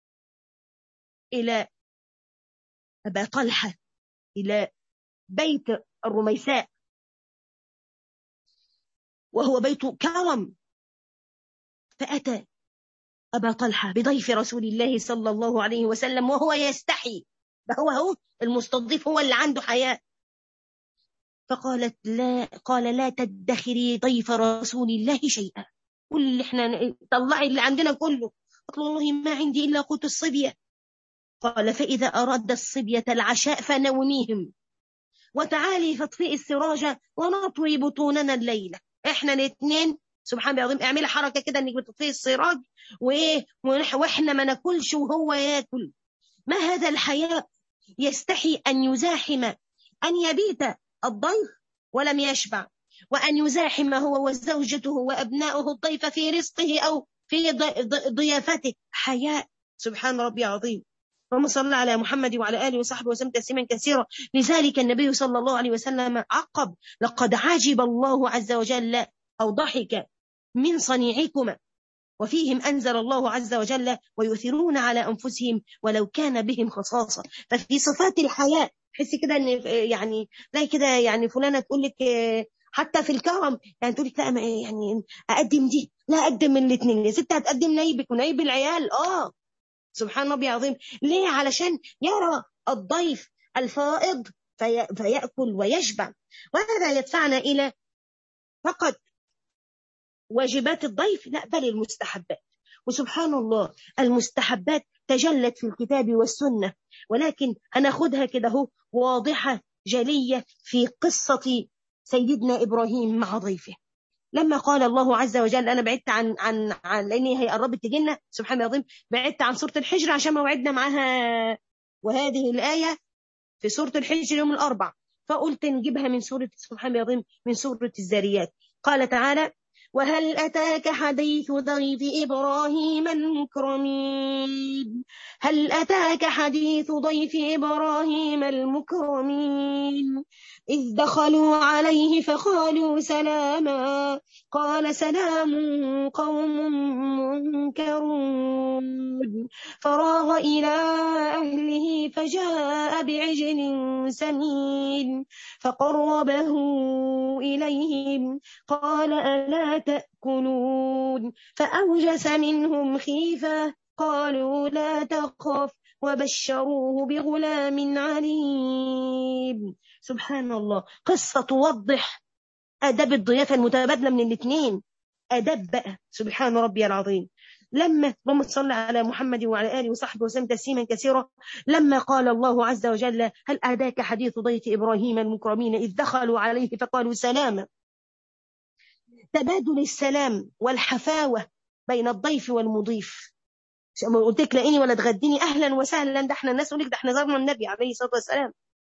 إلى أبا طلحة إلى بيت الرميساء وهو بيت كرم فأتى أبا طلحة بضيف رسول الله صلى الله عليه وسلم وهو يستحي فهو هو المستضيف هو اللي عنده حياة فقالت لا قال لا تدخري ضيف رسول الله شيئا كل اللي احنا طلعي اللي عندنا كله قلت والله ما عندي إلا قوت الصبية قال فإذا أراد الصبية العشاء فنوميهم وتعالي فاطفئي السراج ونطوي بطوننا الليلة احنا الاثنين سبحان الله العظيم اعملي حركة كده انك بتطفئي السراج وايه واحنا ما ناكلش وهو ياكل ما هذا الحياء يستحي أن يزاحم أن يبيت الضيف ولم يشبع وأن يزاحم هو وزوجته وأبناؤه الضيف في رزقه أو في ضيافته حياء سبحان ربي عظيم اللهم صل على محمد وعلى اله وصحبه وسلم تسليما كثيرا لذلك النبي صلى الله عليه وسلم عقب لقد عجب الله عز وجل او ضحك من صنيعكما وفيهم انزل الله عز وجل ويؤثرون على انفسهم ولو كان بهم خصاصه ففي صفات الحياء تحسي كده ان يعني زي كده يعني فلانه تقول لك حتى في الكرم يعني تقول لك لا يعني اقدم دي لا اقدم من الاثنين يا ست هتقدم نايبك ونايب العيال اه سبحان ربي عظيم ليه علشان يرى الضيف الفائض في فيأكل ويشبع وهذا يدفعنا إلى فقط واجبات الضيف لا بل المستحبات وسبحان الله المستحبات تجلت في الكتاب والسنة ولكن هناخدها كده هو واضحة جلية في قصة سيدنا إبراهيم مع ضيفه لما قال الله عز وجل انا بعدت عن عن عن لاني هي قربت تجينا سبحان الله العظيم بعدت عن سوره الحجر عشان موعدنا معاها وهذه الايه في سوره الحجر يوم الاربع فقلت نجيبها من سوره سبحان الله العظيم من سوره الذاريات قال تعالى وهل أتاك حديث ضيف إبراهيم المكرمين هل أتاك حديث ضيف إبراهيم المكرمين إذ دخلوا عليه فقالوا سلاما قال سلام قوم منكرون فراغ إلى أهله فجاء بعجل سمين فقربه إليهم قال ألا تأكلون فأوجس منهم خيفة قالوا لا تخف وبشروه بغلام عليم سبحان الله قصة توضح آداب الضيافة المتبادلة من الاثنين ادب بقى سبحان ربي العظيم لما اللهم صل على محمد وعلى اله وصحبه وسلم تسليما كثيرا لما قال الله عز وجل هل اتاك حديث ضيف ابراهيم المكرمين اذ دخلوا عليه فقالوا سلاما تبادل السلام والحفاوه بين الضيف والمضيف قلت لك لاقيني ولا تغديني اهلا وسهلا ده احنا الناس يقول لك ده احنا زرنا النبي عليه الصلاه والسلام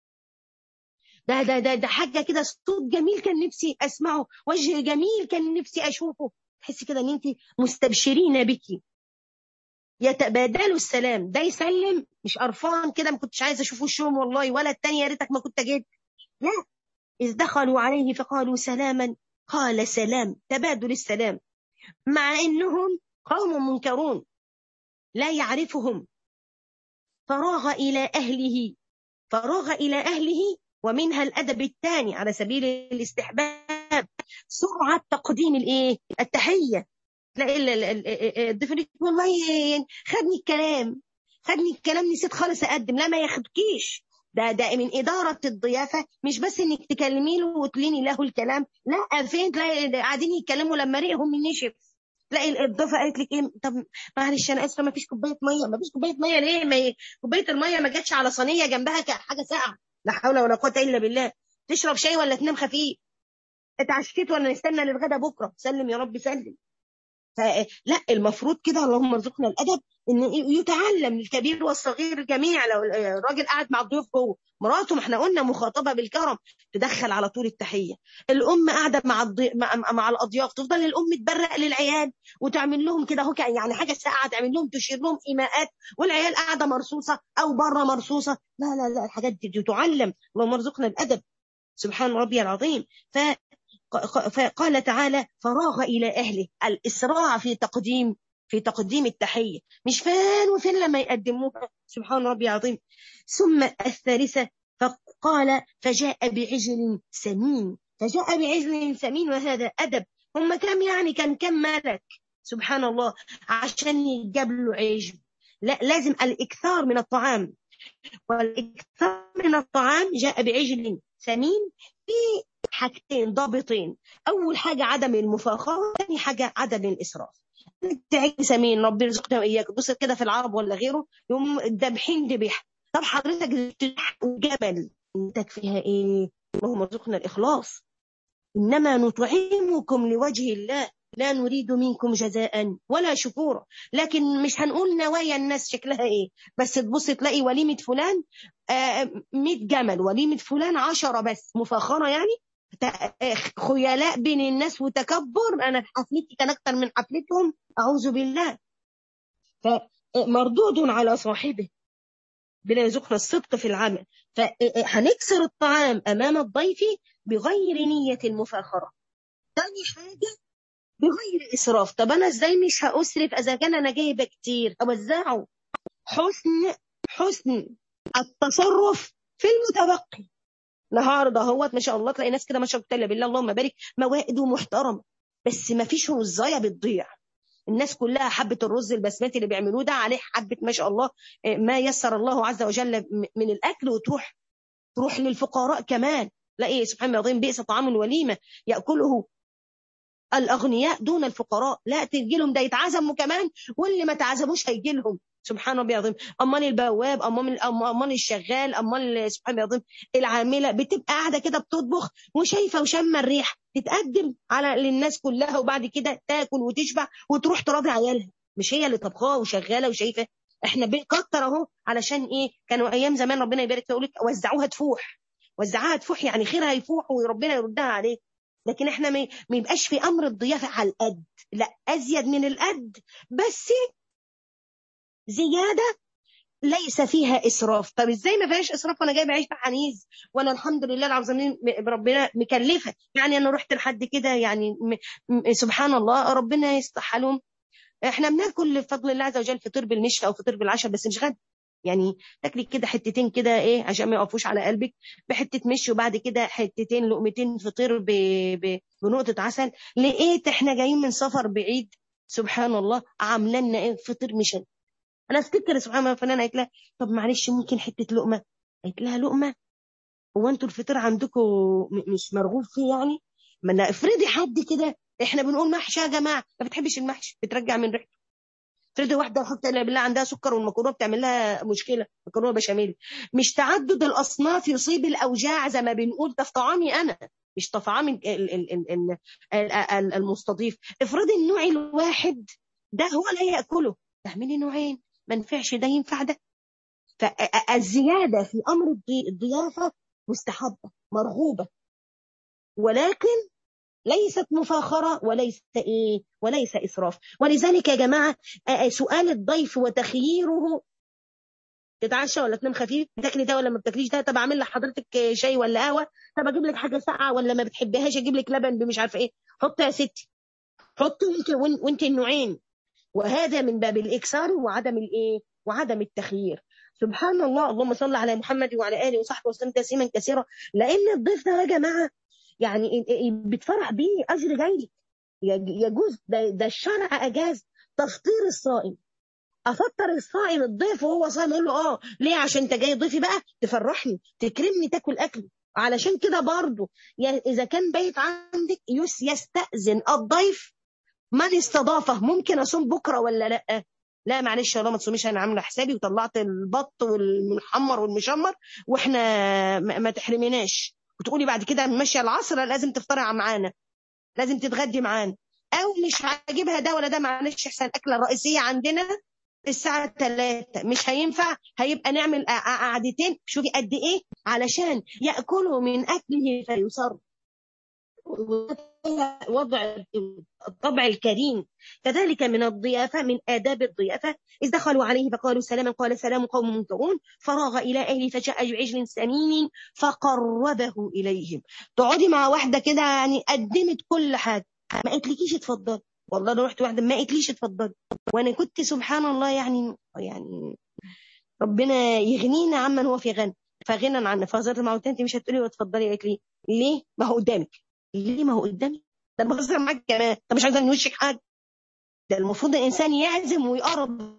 ده ده ده ده حاجه كده صوت جميل كان نفسي اسمعه وجه جميل كان نفسي اشوفه تحسي كده ان انت مستبشرين بك يتبادلوا السلام ده يسلم مش قرفان كده ما كنتش عايزه اشوف وشهم والله ولا التاني يا ريتك ما كنت جيت لا اذ دخلوا عليه فقالوا سلاما قال سلام تبادل السلام مع انهم قوم منكرون لا يعرفهم فراغ الى اهله فراغ الى اهله ومنها الادب الثاني على سبيل الاستحباب سرعه تقديم الايه التحيه تلاقي الضيف والله خدني الكلام خدني الكلام نسيت خالص اقدم لا ما ياخدكيش ده ده من إدارة الضيافة مش بس إنك تكلمي له وتليني له الكلام لا فين تلاقي قاعدين يتكلموا لما ريقهم نشف تلاقي الضيفه قالت لك ايه طب معلش انا اسفه ما فيش كوبايه ميه ما فيش كوبايه ميه ليه ما كوبايه الميه ما جاتش على صينيه جنبها حاجه ساقعه لا حول ولا قوه الا بالله تشرب شاي ولا تنام خفيف اتعشيت ولا نستنى للغدا بكره سلم يا رب سلم فلا المفروض كده اللهم ارزقنا الادب ان يتعلم الكبير والصغير الجميع لو الراجل قاعد مع الضيوف جوه مراته ما احنا قلنا مخاطبه بالكرم تدخل على طول التحيه الام قاعده مع الضي... مع, مع الاضياف تفضل الام تبرق للعيال وتعمل لهم كده هو يعني حاجه ساعه تعمل لهم تشير لهم ايماءات والعيال قاعده مرصوصه او بره مرصوصه لا لا لا الحاجات دي تعلم اللهم ارزقنا الادب سبحان ربي العظيم ف فقال تعالى فراغ إلى أهله الإسراع في تقديم في تقديم التحية مش فين وفين لما يقدموها سبحان ربي العظيم ثم الثالثة فقال فجاء بعجل سمين فجاء بعجل سمين وهذا أدب هم كم يعني كان كم ملك سبحان الله عشان يجاب له عجل لا لازم الإكثار من الطعام والإكثار من الطعام جاء بعجل سمين في حاجتين ضابطين اول حاجه عدم المفاخره ثاني حاجه عدم الاسراف تعيش سمين ربنا يرزقنا واياك بص كده في العرب ولا غيره يوم دبحين ذبح طب حضرتك جبل انتك فيها ايه اللهم ارزقنا الاخلاص انما نطعمكم لوجه الله لا نريد منكم جزاء ولا شكورا لكن مش هنقول نوايا الناس شكلها ايه بس تبص تلاقي وليمة فلان آه 100 جمل وليمة فلان عشرة بس مفاخرة يعني خيلاء بين الناس وتكبر انا حفلتي كان اكتر من حفلتهم اعوذ بالله فمردود على صاحبه بلا يرزقنا الصدق في العمل فهنكسر الطعام امام الضيف بغير نية المفاخرة ثاني حاجة بغير إسراف طب أنا إزاي مش هأسرف إذا كان أنا جايبة كتير أوزعه حسن حسن التصرف في المتبقي النهارده اهوت ما شاء الله تلاقي ناس كده ما شاء الله بالله اللهم بارك موائد ومحترمه بس ما فيش رزايه بتضيع الناس كلها حبه الرز البسمتي اللي بيعملوه ده عليه حبه ما شاء الله ما يسر الله عز وجل من الاكل وتروح تروح للفقراء كمان لا ايه سبحان الله العظيم بئس طعام الوليمه ياكله الاغنياء دون الفقراء لا تجي لهم ده يتعزموا كمان واللي ما تعزموش هيجي لهم سبحان ربي العظيم امان البواب امان امان الشغال امان سبحان الله العظيم العامله بتبقى قاعده كده بتطبخ وشايفه وشامه الريح تتقدم على للناس كلها وبعد كده تاكل وتشبع وتروح تراضي عيالها مش هي اللي طبخاه وشغاله وشايفه احنا بنكتر اهو علشان ايه كانوا ايام زمان ربنا يبارك يقول لك وزعوها تفوح وزعوها تفوح يعني خيرها يفوح وربنا يردها عليك لكن احنا ما يبقاش في امر الضيافه على القد لا ازيد من القد بس زياده ليس فيها اسراف طب ازاي ما فيهاش اسراف وانا جايبه عيش بحنيز وانا الحمد لله العظيم ربنا مكلفه يعني انا رحت لحد كده يعني سبحان الله ربنا يصلح حالهم احنا بناكل بفضل الله عز وجل فطير بالنشا او فطير بالعشاء بس مش غدا يعني تاكلي كده حتتين كده ايه عشان ما يقفوش على قلبك بحته مشي وبعد كده حتتين لقمتين فطير ب... ب... بنقطه عسل لقيت احنا جايين من سفر بعيد سبحان الله عامله لنا ايه فطير مشن انا افتكر سبحان الله الفنانه قالت لها طب معلش ممكن حته لقمه قالت لها لقمه هو انتوا الفطير عندكم مش مرغوب فيه يعني ما انا افرضي حد كده احنا بنقول محشي يا جماعه ما بتحبش المحشي بترجع من ريحته تريد واحده حتى الا بالله عندها سكر والمكرونه بتعمل لها مشكله مكرونه بشاميل مش تعدد الاصناف يصيب الاوجاع زي ما بنقول ده في طعامي انا مش طعام المستضيف افرضي النوع الواحد ده هو لا ياكله تعملي نوعين ما ينفعش ده ينفع ده فالزياده في امر الضيافه مستحبه مرغوبه ولكن ليست مفاخرة وليس إيه وليس إسراف ولذلك يا جماعة سؤال الضيف وتخييره تتعشى ولا تنام خفيف بتاكلي ده ولا ما بتاكليش ده طب اعمل لحضرتك شاي ولا قهوه طب اجيب لك حاجه ساقعه ولا ما بتحبهاش اجيب لك لبن بمش عارفه ايه حط يا ستي حطي وانت وانت النوعين وهذا من باب الاكثار وعدم الايه وعدم التخيير سبحان الله اللهم صل على محمد وعلى اله وصحبه وسلم تسليما كثيرا لان الضيف ده يا جماعه يعني بتفرح بيه اجر جاي يجوز ده, ده الشرع اجاز تفطير الصائم افطر الصائم الضيف وهو صايم اقول له اه ليه عشان انت جاي ضيفي بقى تفرحني تكرمني تاكل اكل علشان كده برضه اذا كان بيت عندك يستاذن الضيف من استضافه ممكن اصوم بكره ولا لا لا معلش والله ما تصوميش انا عامله حسابي وطلعت البط والمحمر والمشمر واحنا ما تحرميناش وتقولي بعد كده ماشيه العصر لازم تفطري معانا لازم تتغدي معانا او مش هجيبها ده ولا ده معلش احسن الاكله الرئيسيه عندنا الساعة 3 مش هينفع هيبقى نعمل قعدتين شوفي قد ايه علشان يأكلوا من أكله فيصر وضع الطبع الكريم كذلك من الضيافة من آداب الضيافة إذ دخلوا عليه فقالوا سلاما قال سلام قوم منكرون فراغ إلى أهله فجاء بعجل سمين فقربه إليهم تقعدي مع واحدة كده يعني قدمت كل حاجة ما قالتلكيش اتفضلي والله انا رحت واحده ما قالتليش اتفضلي وانا كنت سبحان الله يعني يعني ربنا يغنينا عمن هو في غنى فغنى عنا فهزرت مع انت مش هتقولي اتفضلي قالت لي ليه ما هو قدامك ليه ما هو قدامي ده بهزر معاك كمان طب مش عايزه من وشك حاجه ده المفروض الانسان يعزم ويقرب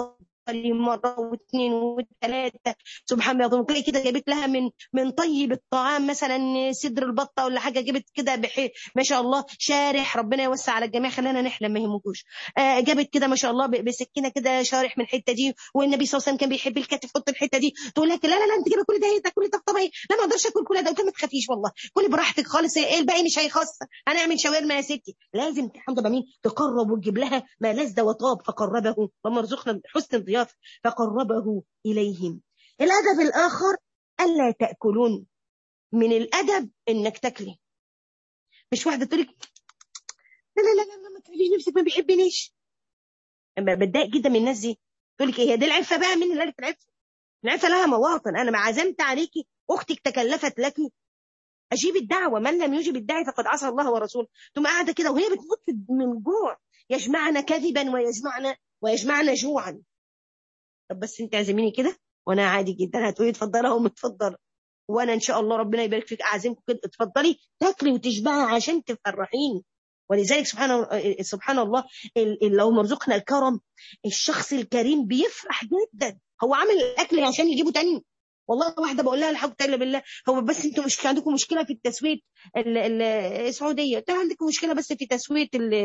مره واثنين وثلاثه سبحان الله كل كده جابت لها من من طيب الطعام مثلا صدر البطه ولا حاجه جابت كده بحي ما شاء الله شارح ربنا يوسع على الجميع خلينا نحلم ما يهمكوش آه جابت كده ما شاء الله بسكينه كده شارح من الحته دي والنبي صلى الله عليه وسلم كان بيحب الكتف حط الحته دي تقول لك لا لا لا انت كده كل ده ايه تاكلي ده طبيعي لا ما اقدرش اكل كل ده قلت ما تخافيش والله كلي براحتك خالص ايه الباقي مش هيخسر هنعمل شاورما يا ستي لازم الحمد لله مين تقرب وتجيب لها ما لذ وطاب فقربه اللهم ارزقنا حسن الضيافه فقربه إليهم الأدب الآخر ألا تأكلون من الأدب إنك تاكلي مش واحدة تقول لك لا لا لا لا ما تقوليش نفسك ما بيحبنيش بتضايق جدا من الناس دي تقول لك هي دي العفه بقى مين اللي قالت العفه؟ العفه لها مواطن انا ما عزمت عليكي اختك تكلفت لك اجيب الدعوه من لم يجب الداعي فقد عصى الله ورسوله ثم قاعده كده وهي بتموت من جوع يجمعنا كذبا ويجمعنا ويجمعنا جوعا طب بس انت اعزميني كده وانا عادي جدا هتقولي اتفضلي اهو متفضله وانا ان شاء الله ربنا يبارك فيك اعزمكم كده اتفضلي تاكلي وتشبعي عشان تفرحيني ولذلك سبحان سبحان الله لو مرزقنا الكرم الشخص الكريم بيفرح جدا هو عامل الاكل عشان يجيبه تاني والله واحده بقول لها الحمد لله بالله هو بس انتوا مش عندكم مشكله في التسويه السعوديه انتوا عندكم مشكله بس في تسويه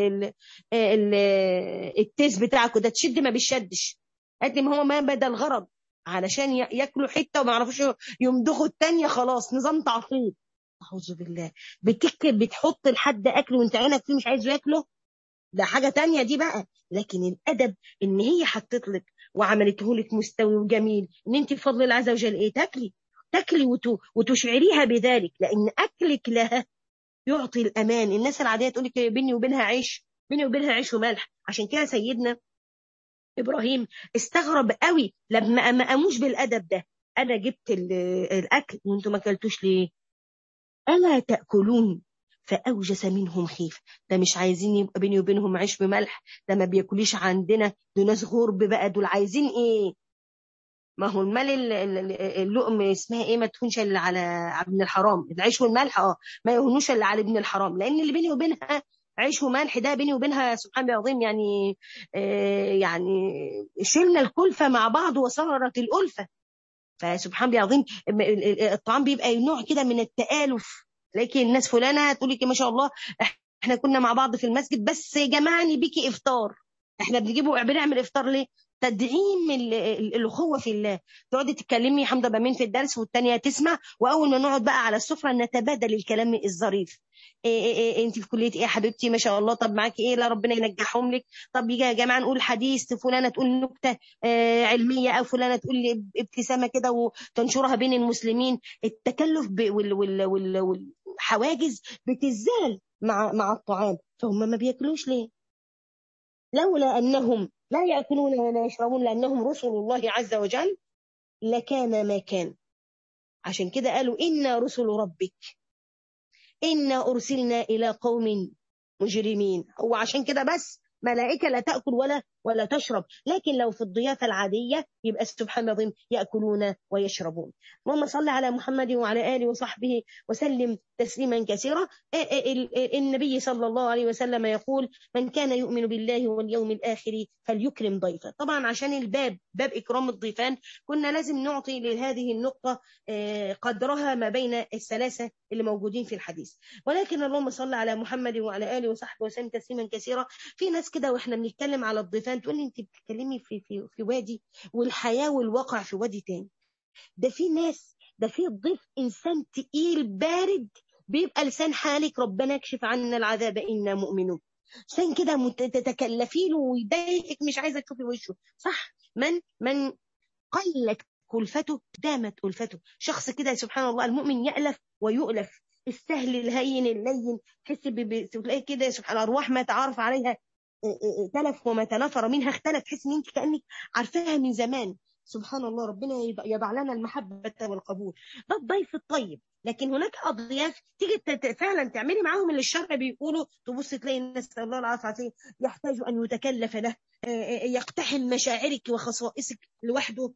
التيس بتاعكم ده تشد ما بيشدش قالت لي ما هو ما بدا الغرض علشان ياكلوا حته وما يعرفوش يمضغوا الثانيه خلاص نظام تعقيد اعوذ بالله بتكتب بتحط لحد اكل وانت عينك فيه مش عايزه ياكله ده حاجه تانية دي بقى لكن الادب ان هي حطت لك وعملته لك مستوي وجميل ان انت بفضل الله عز وجل ايه تاكلي تاكلي وتشعريها بذلك لان اكلك لها يعطي الامان الناس العاديه تقول لك بيني وبينها عيش بيني وبينها عيش وملح عشان كده سيدنا ابراهيم استغرب قوي لما ما قاموش بالادب ده انا جبت الاكل وانتم ما اكلتوش ليه الا تاكلون فاوجس منهم خيف ده مش عايزين يبقى بيني وبينهم عيش بملح ده ما بياكليش عندنا دول ناس غرب بقى دول عايزين ايه ما هو المال اللقم اسمها ايه ما تكونش الا على ابن الحرام العيش والملح اه ما يهونوش الا على ابن الحرام لان اللي بيني وبينها عيش وملح ده بيني وبينها سبحان الله العظيم يعني آه يعني شلنا الكلفة مع بعض وصارت الألفة فسبحان الله العظيم الطعام بيبقى نوع كده من التآلف لكن الناس فلانة تقول لك ما شاء الله احنا كنا مع بعض في المسجد بس جمعني بيكي افطار احنا بنجيبه بنعمل افطار ليه تدعيم الاخوه في الله تقعدي تتكلمي حمزه بامين في الدرس والتانيه تسمع واول ما نقعد بقى على السفره نتبادل الكلام الظريف إيه إيه إيه انت في كليه ايه يا حبيبتي ما شاء الله طب معاكي ايه لا ربنا ينجحهم لك طب يا جماعه نقول حديث فلانه تقول نكته آه علميه او فلانه تقول ابتسامه كده وتنشرها بين المسلمين التكلف وال وال وال والحواجز بتزال مع مع الطعام فهم ما بياكلوش ليه لولا انهم لا ياكلون ولا يشربون لانهم رسل الله عز وجل لكان ما كان عشان كده قالوا انا رسل ربك انا ارسلنا الى قوم مجرمين هو عشان كده بس ملائكة لا تأكل ولا ولا تشرب لكن لو في الضيافة العادية يبقى سبحان الله يأكلون ويشربون اللهم صل على محمد وعلى آله وصحبه وسلم تسليما كثيرا النبي صلى الله عليه وسلم يقول من كان يؤمن بالله واليوم الآخر فليكرم ضيفه طبعا عشان الباب باب إكرام الضيفان كنا لازم نعطي لهذه النقطة قدرها ما بين الثلاثة اللي موجودين في الحديث ولكن اللهم صل على محمد وعلى آله وصحبه وسلم تسليما كثيرا في ناس كده واحنا بنتكلم على الضيفان تقول لي انت بتتكلمي في في في وادي والحياه والواقع في وادي تاني ده في ناس ده في ضيف انسان تقيل بارد بيبقى لسان حالك ربنا يكشف عنا العذاب انا مؤمنون عشان كده تتكلفي له ويضايقك مش عايزه تشوفي وشه صح من من قلت كلفته دامت ألفته شخص كده سبحان الله المؤمن يألف ويؤلف السهل الهين اللين تحس بتلاقي كده سبحان الارواح ما تعرف عليها تلف وما تنفر منها اختلف تحس ان انت كانك عارفاها من زمان سبحان الله ربنا يضع لنا المحبة والقبول ده الضيف الطيب لكن هناك أضياف تيجي فعلا تعملي معاهم اللي الشرع بيقولوا تبص تلاقي الناس الله العافية يحتاج أن يتكلف له يقتحم مشاعرك وخصائصك لوحده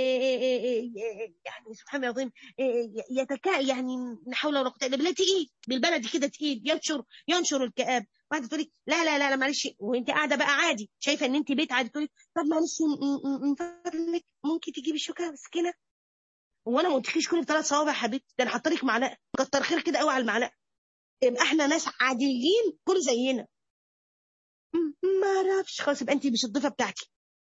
يعني سبحان الله العظيم يتكا يعني نحاول ولا قوه الا بالله تقيل بالبلد كده تقيل ينشر ينشر الكآب واحده تقولي لا لا لا لا معلش وانت قاعده بقى عادي شايفه ان انت بيت عادي تقولي طب معلش من فضلك ممكن تجيبي شوكه مسكينه وانا ما قلتلكيش كل بثلاث صوابع يا حبيبتي ده انا حاطه لك معلقه كتر خير كده قوي على المعلقه يبقى احنا ناس عاديين كل زينا ما اعرفش خلاص يبقى انت مش الضيفه بتاعتي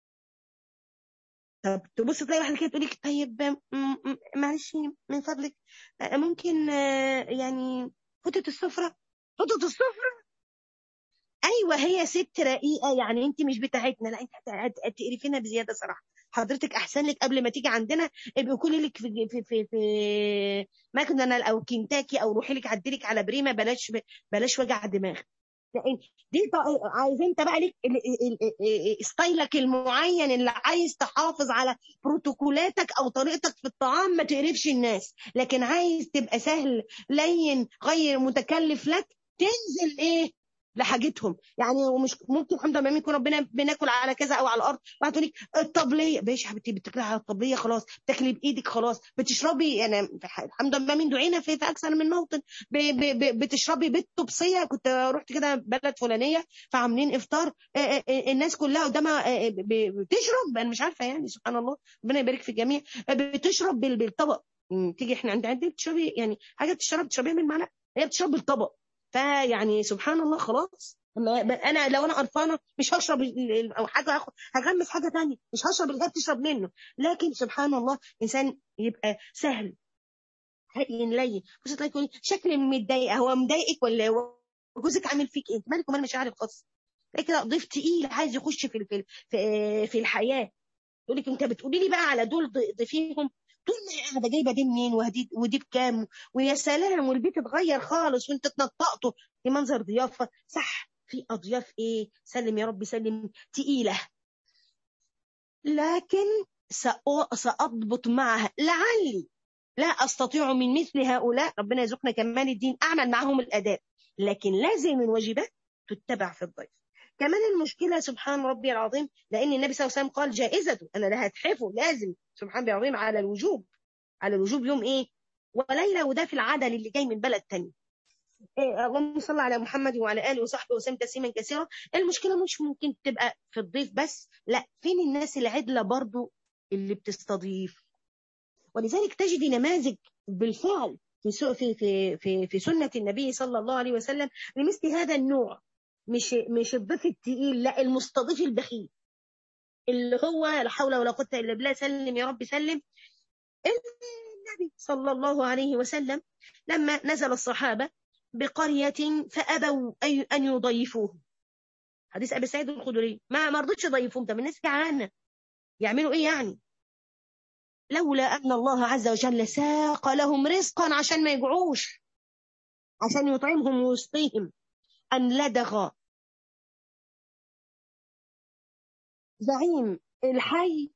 طب تبص تلاقي واحده كده تقول لك طيب معلش من فضلك ممكن يعني فتة السفرة فتة السفرة ايوه هي ست رقيقه يعني انت مش بتاعتنا لا انت هتقرفينا بزياده صراحه حضرتك احسن لك قبل ما تيجي عندنا ابقي كلي لك في في في, في ماكدونالد او كنتاكي او روحي لك عدي لك على بريمه بلاش بلاش وجع دماغ دي عايز انت بقى ليك ستايلك المعين اللي عايز تحافظ على بروتوكولاتك او طريقتك في الطعام ما تقرفش الناس لكن عايز تبقى سهل لين غير متكلف لك تنزل ايه لحاجتهم يعني ومش ممكن الحمد لله يكون ربنا بناكل على كذا او على الارض واحد تقول لك الطبليه باش يا حبيبتي بتاكلي على الطبليه خلاص بتاكلي بايدك خلاص بتشربي يعني الحمد لله من دعينا في, في اكثر من موطن ب ب ب بتشربي بالطبسيه كنت رحت كده بلد فلانيه فعاملين افطار الناس كلها قدامها بتشرب انا مش عارفه يعني سبحان الله ربنا يبارك في الجميع بتشرب بالطبق تيجي احنا عند عندي بتشربي يعني حاجه بتشرب تشربيها من معلقه هي بتشرب بالطبق فيعني سبحان الله خلاص انا لو انا قرفانه مش هشرب او حاجه هاخد هغمس حاجه ثانيه مش هشرب اللي هي بتشرب منه لكن سبحان الله انسان يبقى سهل هين لين بص تلاقي تقولي شكلي متضايقه هو مضايقك ولا جوزك عامل فيك ايه مالك ومال مشاعر الخاصه تلاقي كده ضيف تقيل عايز يخش في في في, في الحياه يقول لك انت بتقولي لي بقى على دول ضيفيهم طول ما هي قاعده جايبه دي منين ودي ودي بكام ويا سلام والبيت اتغير خالص وانت اتنطقته في منظر ضيافه صح في اضياف ايه سلم يا رب سلم تقيله لكن ساضبط معها لعلي لا استطيع من مثل هؤلاء ربنا يرزقنا كمال الدين اعمل معهم الاداب لكن لازم الواجبات تتبع في الضيف كمان المشكلة سبحان ربي العظيم لأن النبي صلى الله عليه وسلم قال جائزته أنا لا هتحفه لازم سبحان ربي العظيم على الوجوب على الوجوب يوم إيه وليلة وده في العدل اللي جاي من بلد تاني إيه اللهم صل على محمد وعلى آله وصحبه وسلم تسليما كثيرا المشكلة مش ممكن تبقى في الضيف بس لا فين الناس العدلة برضو اللي بتستضيف ولذلك تجد نماذج بالفعل في في في في, في سنة النبي صلى الله عليه وسلم لمثل هذا النوع مش مش الضيف التقيل لا المستضيف البخيل اللي هو لا حول ولا قوة إلا بالله سلم يا رب سلم النبي صلى الله عليه وسلم لما نزل الصحابة بقرية فأبوا أن يضيفوه حديث أبي سعيد الخدري ما ما رضيتش يضيفوهم طب الناس جعانة يعملوا إيه يعني لولا أن الله عز وجل ساق لهم رزقا عشان ما يجوعوش عشان يطعمهم ويسقيهم أن لدغ زعيم الحي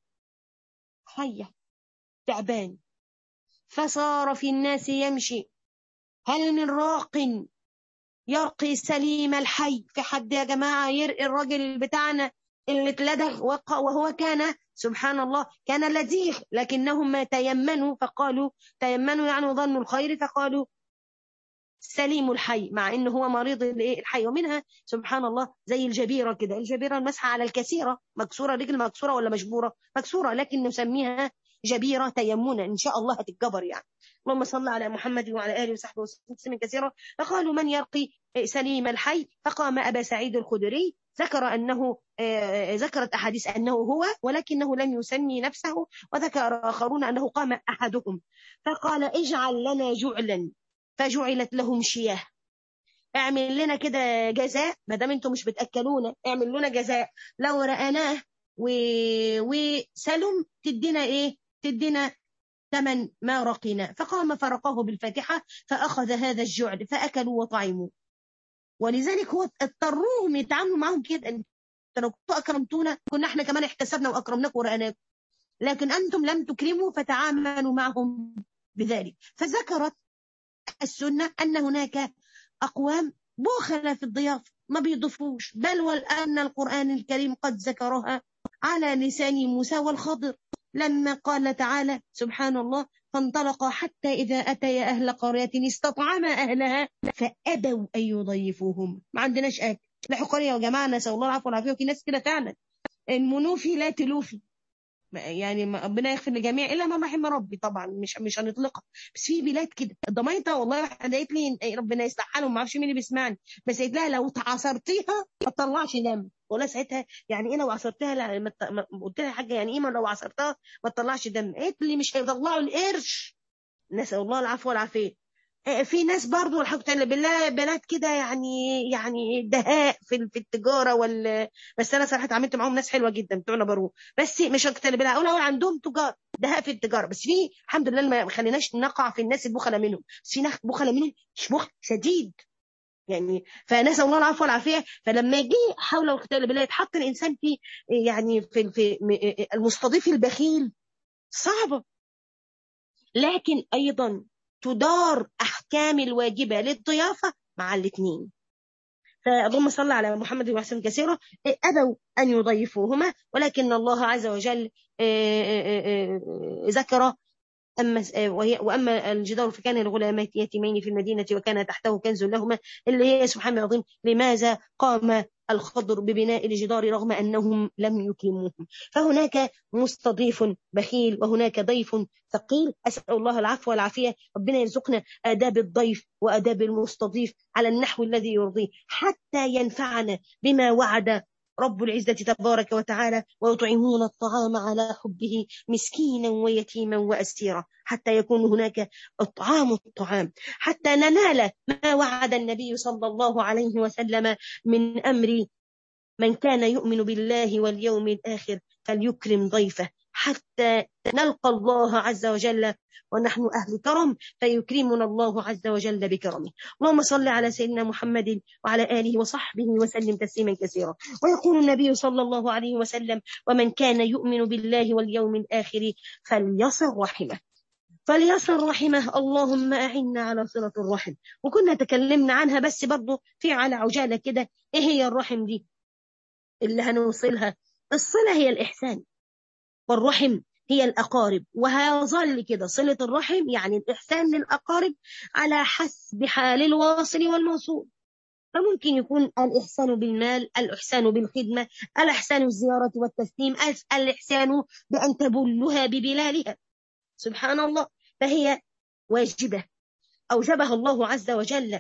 حية تعبان فصار في الناس يمشي هل من راق يرقي سليم الحي في حد يا جماعة يرقي الراجل بتاعنا اللي اتلدغ وهو كان سبحان الله كان لديغ لكنهم ما تيمنوا فقالوا تيمنوا يعني ظنوا الخير فقالوا سليم الحي مع انه هو مريض الحي ومنها سبحان الله زي الجبيره كده الجبيره المسحه على الكثيره مكسوره رجل مكسوره ولا مجبوره مكسوره لكن نسميها جبيره تيمنا ان شاء الله هتتجبر يعني اللهم صل على محمد وعلى اله وصحبه وسلم كثيرا فقالوا من يرقي سليم الحي فقام ابا سعيد الخدري ذكر انه ذكرت احاديث انه هو ولكنه لم يسمي نفسه وذكر اخرون انه قام احدهم فقال اجعل لنا جعلا فجعلت لهم شياه اعمل لنا كده جزاء ما دام انتم مش بتاكلونا اعمل لنا جزاء لو رأناه و... وسلم تدينا ايه تدينا ثمن ما رقينا فقام فرقاه بالفاتحة فأخذ هذا الجعل فأكلوا وطعموا ولذلك هو اضطروهم يتعاملوا معهم كده انت لو كنتوا أكرمتونا كنا احنا كمان احتسبنا وأكرمناكم ورأناكم لكن أنتم لم تكرموا فتعاملوا معهم بذلك فذكرت السنة أن هناك أقوام بخل في الضيافة ما بيضيفوش بل والآن القرآن الكريم قد ذكرها على لسان موسى والخضر لما قال تعالى سبحان الله فانطلقا حتى إذا أتيا أهل قرية استطعما أهلها فأبوا أن يضيفوهم ما عندناش أكل لا قرية يا جماعة نسأل الله العفو والعافية وفي ناس كده فعلا المنوفي لا تلوفي يعني ربنا يغفر للجميع الا ما رحم ربي طبعا مش مش هنطلقها بس في بلاد كده الضمايطه والله واحده قالت لي ربنا يصلح حالهم ما اعرفش مين اللي بيسمعني بس قالت لها لو عصرتيها ما تطلعش دم ولا ساعتها يعني ايه لو عصرتها لا قلت لها حاجه يعني ايه لو عصرتها ما تطلعش دم قالت لي مش هيطلعوا القرش نسال الله العفو والعافيه في ناس برضو الحمد لله بالله بنات كده يعني يعني دهاء في في التجاره وال بس انا صراحه اتعاملت معاهم ناس حلوه جدا بتوعنا برو بس مش اكتر بالله اقول عندهم تجار دهاء في التجاره بس في الحمد لله ما خليناش نقع في الناس البخله منهم بس في ناس بخله منهم مش بخل شديد يعني فنسال الله العفو والعافيه فلما يجي حول القتال بالله يتحط الانسان في يعني في في المستضيف البخيل صعبه لكن ايضا تدار أحكام الواجبة للضيافة مع الاثنين فاللهم صل على محمد وسلم كثيرا أبوا أن يضيفوهما ولكن الله عز وجل ذكر أما وهي وأما الجدار فكان الغلامات يتيمين في المدينة وكان تحته كنز لهما اللي هي سبحان العظيم لماذا قام الخضر ببناء الجدار رغم أنهم لم يكرموهم فهناك مستضيف بخيل وهناك ضيف ثقيل أسأل الله العفو والعافية ربنا يرزقنا آداب الضيف وآداب المستضيف على النحو الذي يرضيه حتى ينفعنا بما وعد رب العزة تبارك وتعالى ويطعمون الطعام على حبه مسكينا ويتيما وأسيرا حتى يكون هناك إطعام الطعام حتى ننال ما وعد النبي صلى الله عليه وسلم من أمر من كان يؤمن بالله واليوم الآخر فليكرم ضيفه حتى نلقى الله عز وجل ونحن أهل كرم فيكرمنا الله عز وجل بكرمه اللهم صل على سيدنا محمد وعلى آله وصحبه وسلم تسليما كثيرا ويقول النبي صلى الله عليه وسلم ومن كان يؤمن بالله واليوم الآخر فليصل رحمه فليصل رحمه اللهم أعنا على صلة الرحم وكنا تكلمنا عنها بس برضه في على عجالة كده إيه هي الرحم دي اللي هنوصلها الصلة هي الإحسان والرحم هي الأقارب وهيظل كده صلة الرحم يعني الإحسان للأقارب على حسب حال الواصل والموصول فممكن يكون الإحسان بالمال الإحسان بالخدمة الإحسان الزيارة والتسليم الإحسان بأن تبلها ببلالها سبحان الله فهي واجبة أوجبها الله عز وجل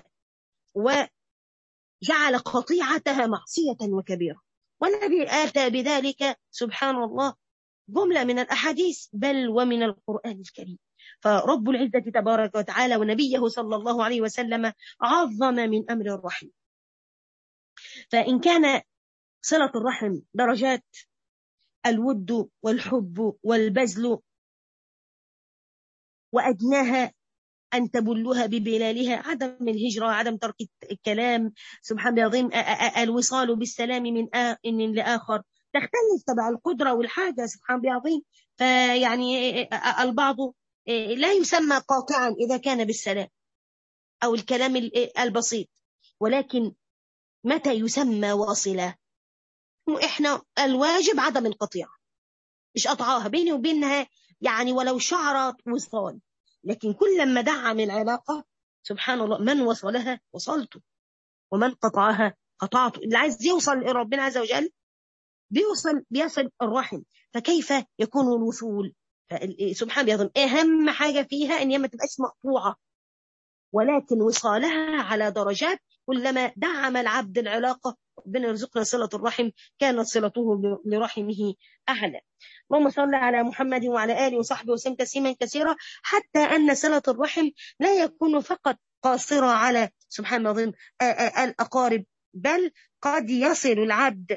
وجعل قطيعتها معصية وكبيرة والنبي آتى بذلك سبحان الله جملة من الأحاديث بل ومن القرآن الكريم فرب العزة تبارك وتعالى ونبيه صلى الله عليه وسلم عظم من أمر الرحم فإن كان صلة الرحم درجات الود والحب والبذل وأدناها أن تبلها ببلالها عدم الهجرة عدم ترك الكلام سبحان الله العظيم الوصال بالسلام من آن لآخر تختلف تبع القدرة والحاجة سبحان الله العظيم فيعني البعض لا يسمى قاطعا إذا كان بالسلام أو الكلام البسيط ولكن متى يسمى واصلة إحنا الواجب عدم القطيعة مش قطعاها بيني وبينها يعني ولو شعرت وصال لكن كل ما دعم العلاقة سبحان الله من وصلها وصلته ومن قطعها قطعته اللي عايز يوصل لربنا عز وجل بيوصل بيصل الرحم فكيف يكون الوصول سبحان الله اهم حاجه فيها ان هي ما تبقاش مقطوعه ولكن وصالها على درجات كلما دعم العبد العلاقه ربنا يرزقنا صله الرحم كانت صلته لرحمه اعلى اللهم صل على محمد وعلى اله وصحبه وسلم تسليما كثيرا حتى ان صله الرحم لا يكون فقط قاصره على سبحان الله الاقارب بل قد يصل العبد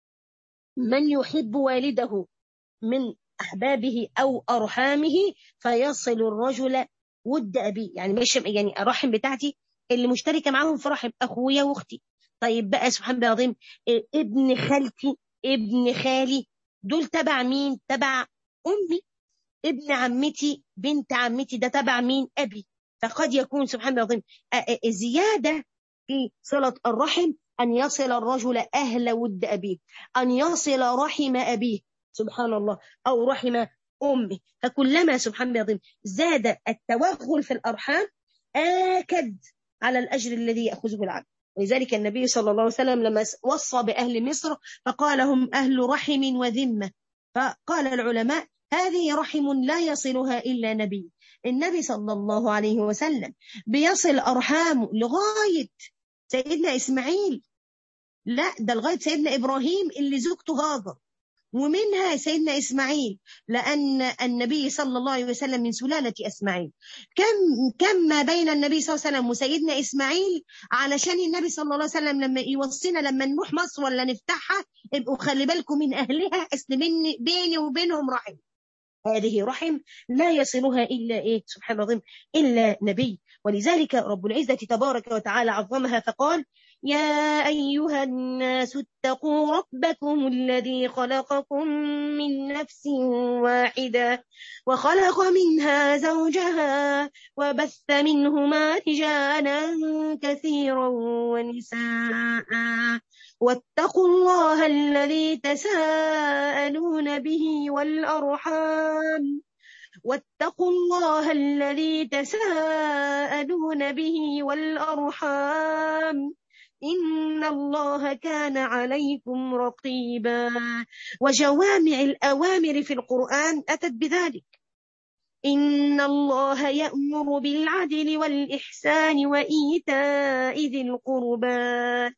من يحب والده من أحبابه أو أرحامه فيصل الرجل ود أبيه يعني مش يعني الرحم بتاعتي اللي مشتركة معاهم في رحم أخويا وأختي طيب بقى سبحان الله العظيم ابن خالتي ابن خالي دول تبع مين تبع أمي ابن عمتي بنت عمتي ده تبع مين أبي فقد يكون سبحان الله العظيم زيادة في صلة الرحم أن يصل الرجل أهل ود أبيه أن يصل رحم أبيه سبحان الله أو رحم أمه فكلما سبحان الله العظيم زاد التوغل في الأرحام آكد على الأجر الذي يأخذه العبد ولذلك النبي صلى الله عليه وسلم لما وصى بأهل مصر فقال هم أهل رحم وذمة فقال العلماء هذه رحم لا يصلها إلا نبي النبي صلى الله عليه وسلم بيصل أرحامه لغاية سيدنا إسماعيل لا ده لغاية سيدنا إبراهيم اللي زوجته هاجر ومنها سيدنا إسماعيل لأن النبي صلى الله عليه وسلم من سلالة إسماعيل كم كم ما بين النبي صلى الله عليه وسلم وسيدنا إسماعيل علشان النبي صلى الله عليه وسلم لما يوصينا لما نروح مصر ولا نفتحها ابقوا خلي بالكم من أهلها أصل بيني وبينهم رحم هذه رحم لا يصلها إلا إيه سبحان الله إلا نبي ولذلك رب العزة تبارك وتعالى عظمها فقال يا أيها الناس اتقوا ربكم الذي خلقكم من نفس واحدة وخلق منها زوجها وبث منهما رجالا كثيرا ونساء واتقوا الله الذي تساءلون به والأرحام واتقوا الله الذي تساءلون به والأرحام إن الله كان عليكم رقيبا وجوامع الأوامر في القرآن أتت بذلك إن الله يأمر بالعدل والإحسان وإيتاء ذي القربى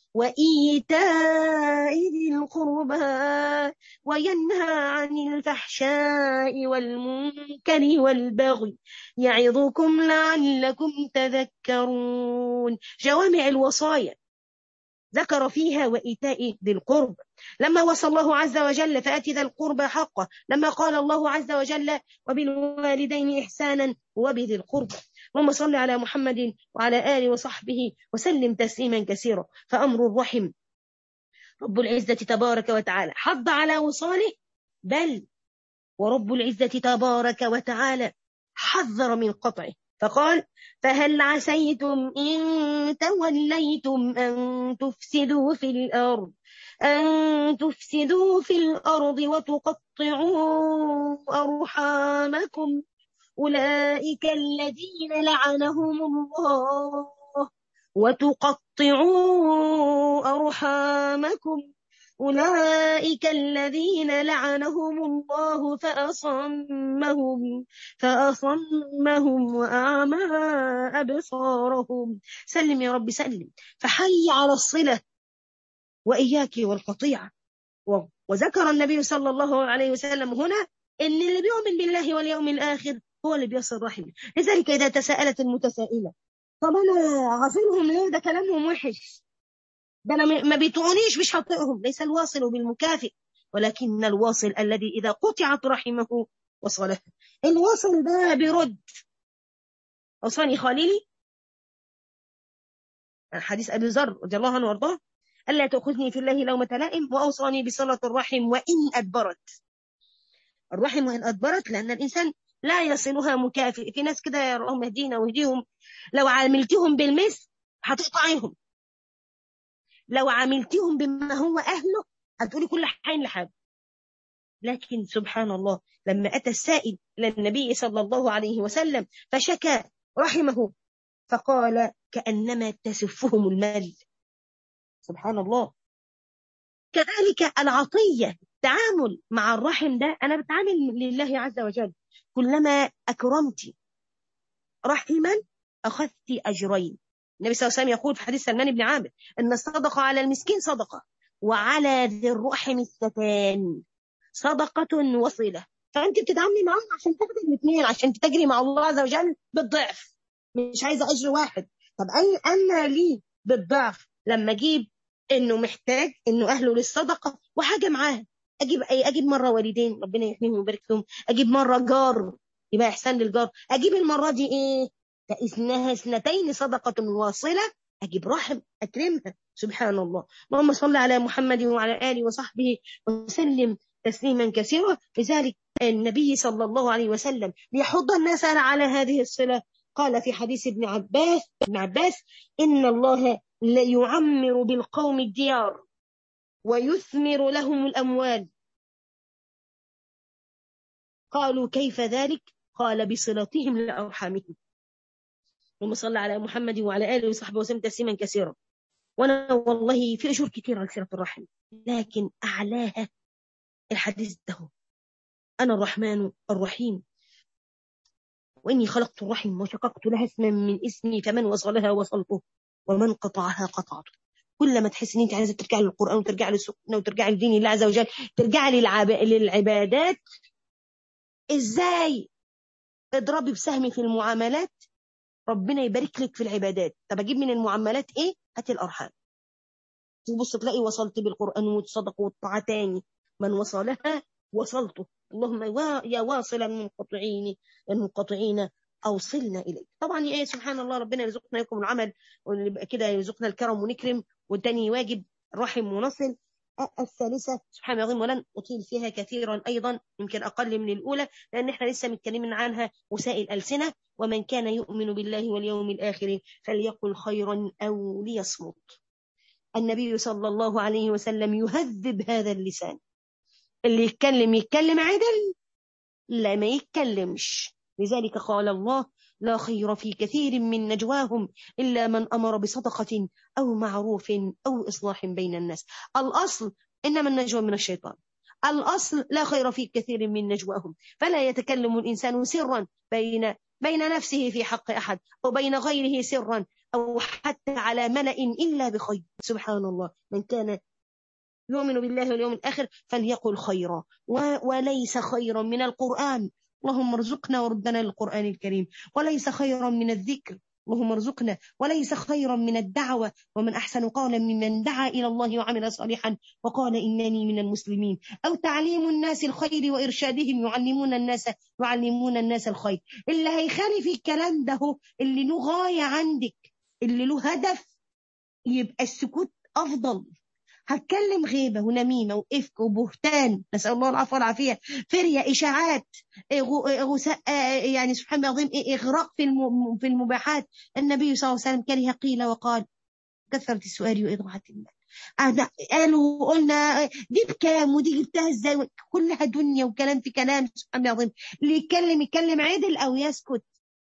وإيتاء ذي القربى وينهى عن الفحشاء والمنكر والبغي يعظكم لعلكم تذكرون جوامع الوصايا ذكر فيها وإيتاء ذي القرب لما وصى الله عز وجل فأتي ذا القرب حقه لما قال الله عز وجل وبالوالدين إحسانا وبذي القرب اللهم صل على محمد وعلى آله وصحبه وسلم تسليما كثيرا فأمر الرحم رب العزة تبارك وتعالى حض على وصاله بل ورب العزة تبارك وتعالى حذر من قطعه فقال فهل عسيتم إن توليتم أن تفسدوا في الأرض أن تفسدوا في الأرض وتقطعوا أرحامكم أولئك الذين لعنهم الله وتقطعوا أرحامكم أولئك الذين لعنهم الله فأصمهم فأصمهم وأعمى أبصارهم سلم يا رب سلم فحي على الصلة وإياك والقطيعة وذكر النبي صلى الله عليه وسلم هنا إن اللي بيؤمن بالله واليوم الآخر هو اللي بيصل رحمه لذلك إذا تساءلت المتسائلة طب أنا غافلهم ليه ده كلامهم وحش ده أنا ما بيطعنيش مش هطئهم ليس الواصل بالمكافئ ولكن الواصل الذي إذا قطعت رحمه وصله الواصل ده بيرد أوصاني خليلي حديث أبي ذر رضي الله عنه وارضاه ألا تأخذني في الله لومة لائم وأوصاني بصلة الرحم وإن أدبرت الرحم وإن أدبرت لأن الإنسان لا يصلها مكافئ في ناس كده يا اللهم اهدينا واهديهم لو عاملتهم بالمثل هتقطعيهم لو عاملتهم بما هو أهله هتقولي كل حين لحاجة لكن سبحان الله لما أتى السائل إلى النبي صلى الله عليه وسلم فشكى رحمه فقال كأنما تسفهم المال سبحان الله كذلك العطية التعامل مع الرحم ده أنا بتعامل لله عز وجل كلما أكرمت رحما أخذت أجرين النبي صلى الله عليه وسلم يقول في حديث سلمان بن عامر أن الصدقة على المسكين صدقة وعلى ذي الرحم الستان صدقة وصلة فأنت بتتعاملي معاهم عشان تاخدي الاثنين عشان تجري مع الله عز وجل بالضعف مش عايزة أجر واحد طب أي أنا لي بالضعف لما أجيب إنه محتاج إنه أهله للصدقة وحاجة معاه أجيب أي أجيب مرة والدين ربنا يحميهم ويبارك لهم أجيب مرة جار يبقى إحسان للجار أجيب المرة دي إيه كإذنها اثنتين صدقة واصلة أجيب رحم أكرمها سبحان الله اللهم صل على محمد وعلى آله وصحبه وسلم تسليما كثيرا لذلك النبي صلى الله عليه وسلم ليحض الناس على هذه الصلة قال في حديث ابن عباس ابن عباس إن الله ليعمر بالقوم الديار ويثمر لهم الأموال قالوا كيف ذلك قال بصلتهم لأرحامهم اللهم صل على محمد وعلى آله وصحبه وسلم تسليما كثيرا وأنا والله في أجور كثيرة لصلة الرحم لكن أعلاها الحديث ده أنا الرحمن الرحيم وإني خلقت الرحم وشققت لها اسما من اسمي فمن وصلها وصلته ومن قطعها قطعته كل ما تحس ان انت عايزه ترجعي للقران وترجعي للسنه وترجعي لدين الله عز وجل ترجعي للعب... للعبادات ازاي اضربي بسهم في المعاملات ربنا يبارك لك في العبادات طب اجيب من المعاملات ايه هاتي الارحام تبص تلاقي وصلت بالقران والصدق والطاعه تاني من وصلها وصلته اللهم يا واصلا المنقطعين المنقطعين اوصلنا اليك طبعا ايه سبحان الله ربنا يرزقنا لكم العمل كده يرزقنا الكرم ونكرم والتاني واجب رحم ونصل الثالثة سبحان الله ولن أطيل فيها كثيرا أيضا يمكن أقل من الأولى لأن احنا لسه متكلمين عنها وسائل ألسنة ومن كان يؤمن بالله واليوم الآخر فليقل خيرا أو ليصمت النبي صلى الله عليه وسلم يهذب هذا اللسان اللي يتكلم يتكلم عدل لا ما يتكلمش لذلك قال الله لا خير في كثير من نجواهم إلا من أمر بصدقة أو معروف أو إصلاح بين الناس الأصل إنما النجوى من الشيطان الأصل لا خير في كثير من نجواهم فلا يتكلم الإنسان سرا بين بين نفسه في حق أحد أو بين غيره سرا أو حتى على ملأ إلا بخير سبحان الله من كان يؤمن بالله واليوم الآخر فليقل خيرا وليس خيرا من القرآن اللهم ارزقنا وردنا للقرآن الكريم وليس خيرا من الذكر اللهم ارزقنا وليس خيرا من الدعوة ومن أحسن قولا ممن دعا إلى الله وعمل صالحا وقال إنني من المسلمين أو تعليم الناس الخير وإرشادهم يعلمون الناس يعلمون الناس الخير اللي هيخالف الكلام ده اللي له غاية عندك اللي له هدف يبقى السكوت أفضل هتكلم غيبة ونميمة وإفك وبهتان نسأل الله العفو والعافية فرية إشاعات غساء يعني سبحان الله العظيم إغراق في في المباحات النبي صلى الله عليه وسلم كره قيل وقال كثرة السؤال وإضاعة المال قالوا قلنا دي بكام ودي جبتها ازاي كلها دنيا وكلام في كلام سبحان الله العظيم اللي يتكلم يتكلم عدل او يسكت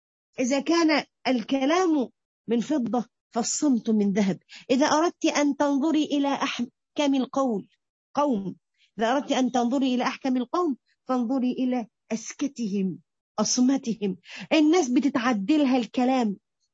اذا كان الكلام من فضه فالصمت من ذهب إذا أردت أن تنظري إلى أحكام القول القوم إذا أردت أن تنظري إلى أحكم القوم فانظري إلى أسكتهم أصمتهم الناس بتتعدلها الكلام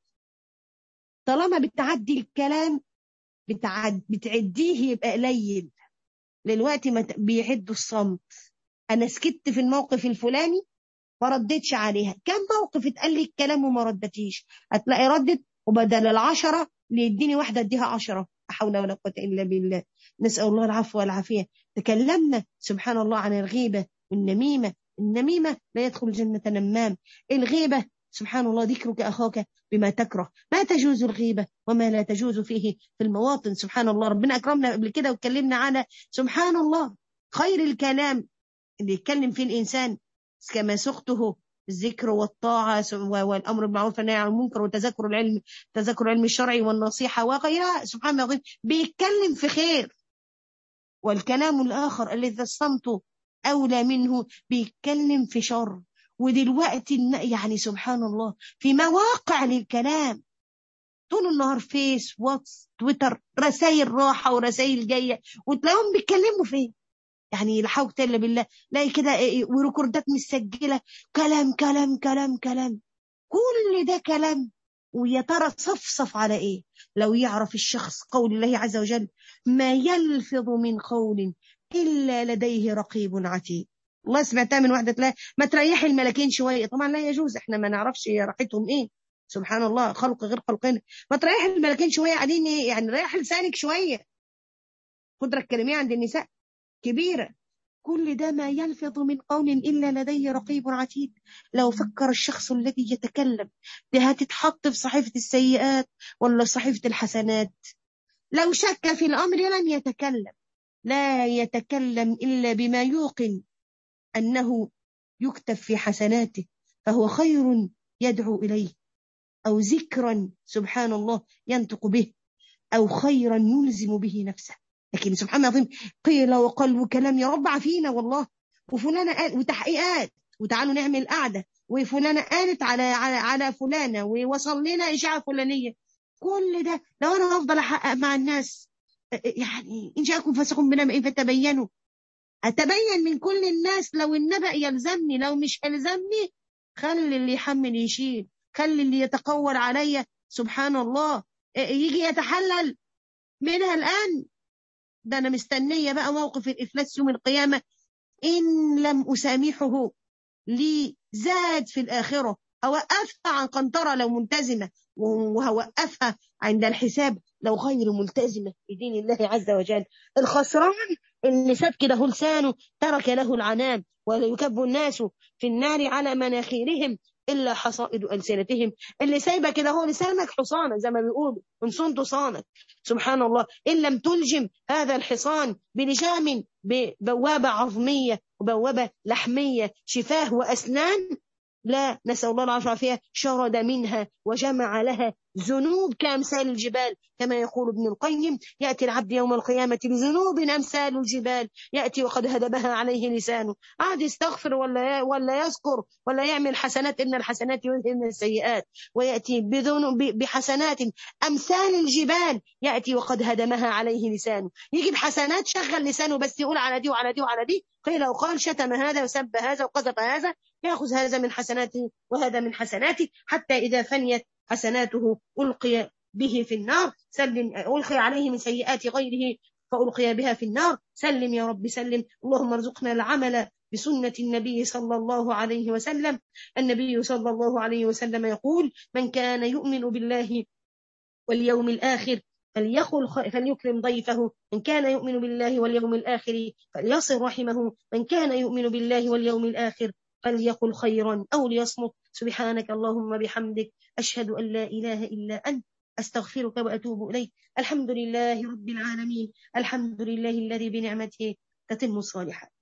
طالما بتعدي الكلام بتعد بتعديه يبقى قليل دلوقتي ما بيعدوا الصمت انا سكت في الموقف الفلاني ما ردتش عليها كم موقف اتقال لي الكلام وما ردتيش هتلاقي ردت وبدل العشرة اللي يديني واحدة اديها عشرة لا حول ولا قوة إلا بالله نسأل الله العفو والعافية تكلمنا سبحان الله عن الغيبة والنميمة النميمة لا يدخل الجنة نمام الغيبة سبحان الله ذكرك أخاك بما تكره ما تجوز الغيبة وما لا تجوز فيه في المواطن سبحان الله ربنا أكرمنا قبل كده واتكلمنا على سبحان الله خير الكلام اللي يتكلم فيه الإنسان كما سقته الذكر والطاعة والأمر بالمعروف والنهي عن المنكر وتذكر العلم تذكر العلم الشرعي والنصيحة وغيرها سبحان الله بيتكلم في خير والكلام الآخر الذي الصمت أولى منه بيتكلم في شر ودلوقتي يعني سبحان الله في مواقع للكلام طول النهار فيس واتس تويتر رسائل راحة ورسائل جاية وتلاقيهم بيتكلموا فين يعني لا حول الا بالله لاقي كده وريكوردات مسجلة كلام كلام كلام كلام كل ده كلام ويا ترى صفصف على ايه لو يعرف الشخص قول الله عز وجل ما يلفظ من قول الا لديه رقيب عتيد والله سمعتها من واحدة تلاقي ما تريحي الملكين شوية طبعا لا يجوز احنا ما نعرفش راحتهم ايه سبحان الله خلق غير خلقنا ما تريحي الملكين شوية قاعدين يعني ريح لسانك شوية قدرة الكلمية عند النساء كبيرة كل ده ما يلفظ من قول إلا لديه رقيب عتيد لو فكر الشخص الذي يتكلم ده هتتحط في صحيفة السيئات ولا صحيفة الحسنات لو شك في الأمر لن يتكلم لا يتكلم إلا بما يوقن أنه يكتب في حسناته فهو خير يدعو إليه أو ذكرا سبحان الله ينطق به أو خيرا يلزم به نفسه لكن سبحان الله العظيم قيل وقال وكلام يا رب عافينا والله وفلانة قال وتحقيقات وتعالوا نعمل قعدة وفلانة قالت على على على فلانة ووصل لنا إشاعة فلانية كل ده لو أنا هفضل أحقق مع الناس يعني إن جاءكم فاسق بنبأ فتبينوا أتبين من كل الناس لو النبأ يلزمني لو مش يلزمني خلي اللي يحمل يشيل خلي اللي يتقول عليا سبحان الله يجي يتحلل منها الآن ده أنا مستنية بقى موقف الإفلاس يوم القيامة إن لم أسامحه لي زاد في الآخرة هوقفها عن قنطرة لو ملتزمة وهوقفها عند الحساب لو غير ملتزمة بدين الله عز وجل الخسران اللي ساب كده لسانه ترك له العنان ولا يكب الناس في النار على مناخيرهم إلا حصائد ألسنتهم اللي سايبه كده هو لسانك حصانة زي ما بيقولوا إن صنت صانك سبحان الله إن لم تلجم هذا الحصان بلجام ببوابة عظمية وبوابة لحمية شفاه وأسنان لا نسأل الله العافية والعافية شرد منها وجمع لها ذنوب كأمثال الجبال كما يقول ابن القيم يأتي العبد يوم القيامة بذنوب أمثال الجبال يأتي وقد هدبها عليه لسانه قعد يستغفر ولا ولا يذكر ولا يعمل حسنات إن الحسنات يذهبن السيئات ويأتي بذنوب بحسنات أمثال الجبال يأتي وقد هدمها عليه لسانه يجيب حسنات شغل لسانه بس يقول على دي وعلى دي وعلى دي قيل وقال شتم هذا وسب هذا وقذف هذا يأخذ هذا من حسناته وهذا من حسناته حتى إذا فنيت حسناته ألقي به في النار سلم ألقي عليه من سيئات غيره فألقي بها في النار سلم يا رب سلم اللهم ارزقنا العمل بسنة النبي صلى الله عليه وسلم النبي صلى الله عليه وسلم يقول من كان يؤمن بالله واليوم الآخر فليقل فليكرم ضيفه من كان يؤمن بالله واليوم الآخر فليصل رحمه من كان يؤمن بالله واليوم الآخر فليقل خيرا أو ليصمت سبحانك اللهم بحمدك أشهد أن لا إله إلا أنت أستغفرك وأتوب إليك الحمد لله رب العالمين الحمد لله الذي بنعمته تتم الصالحات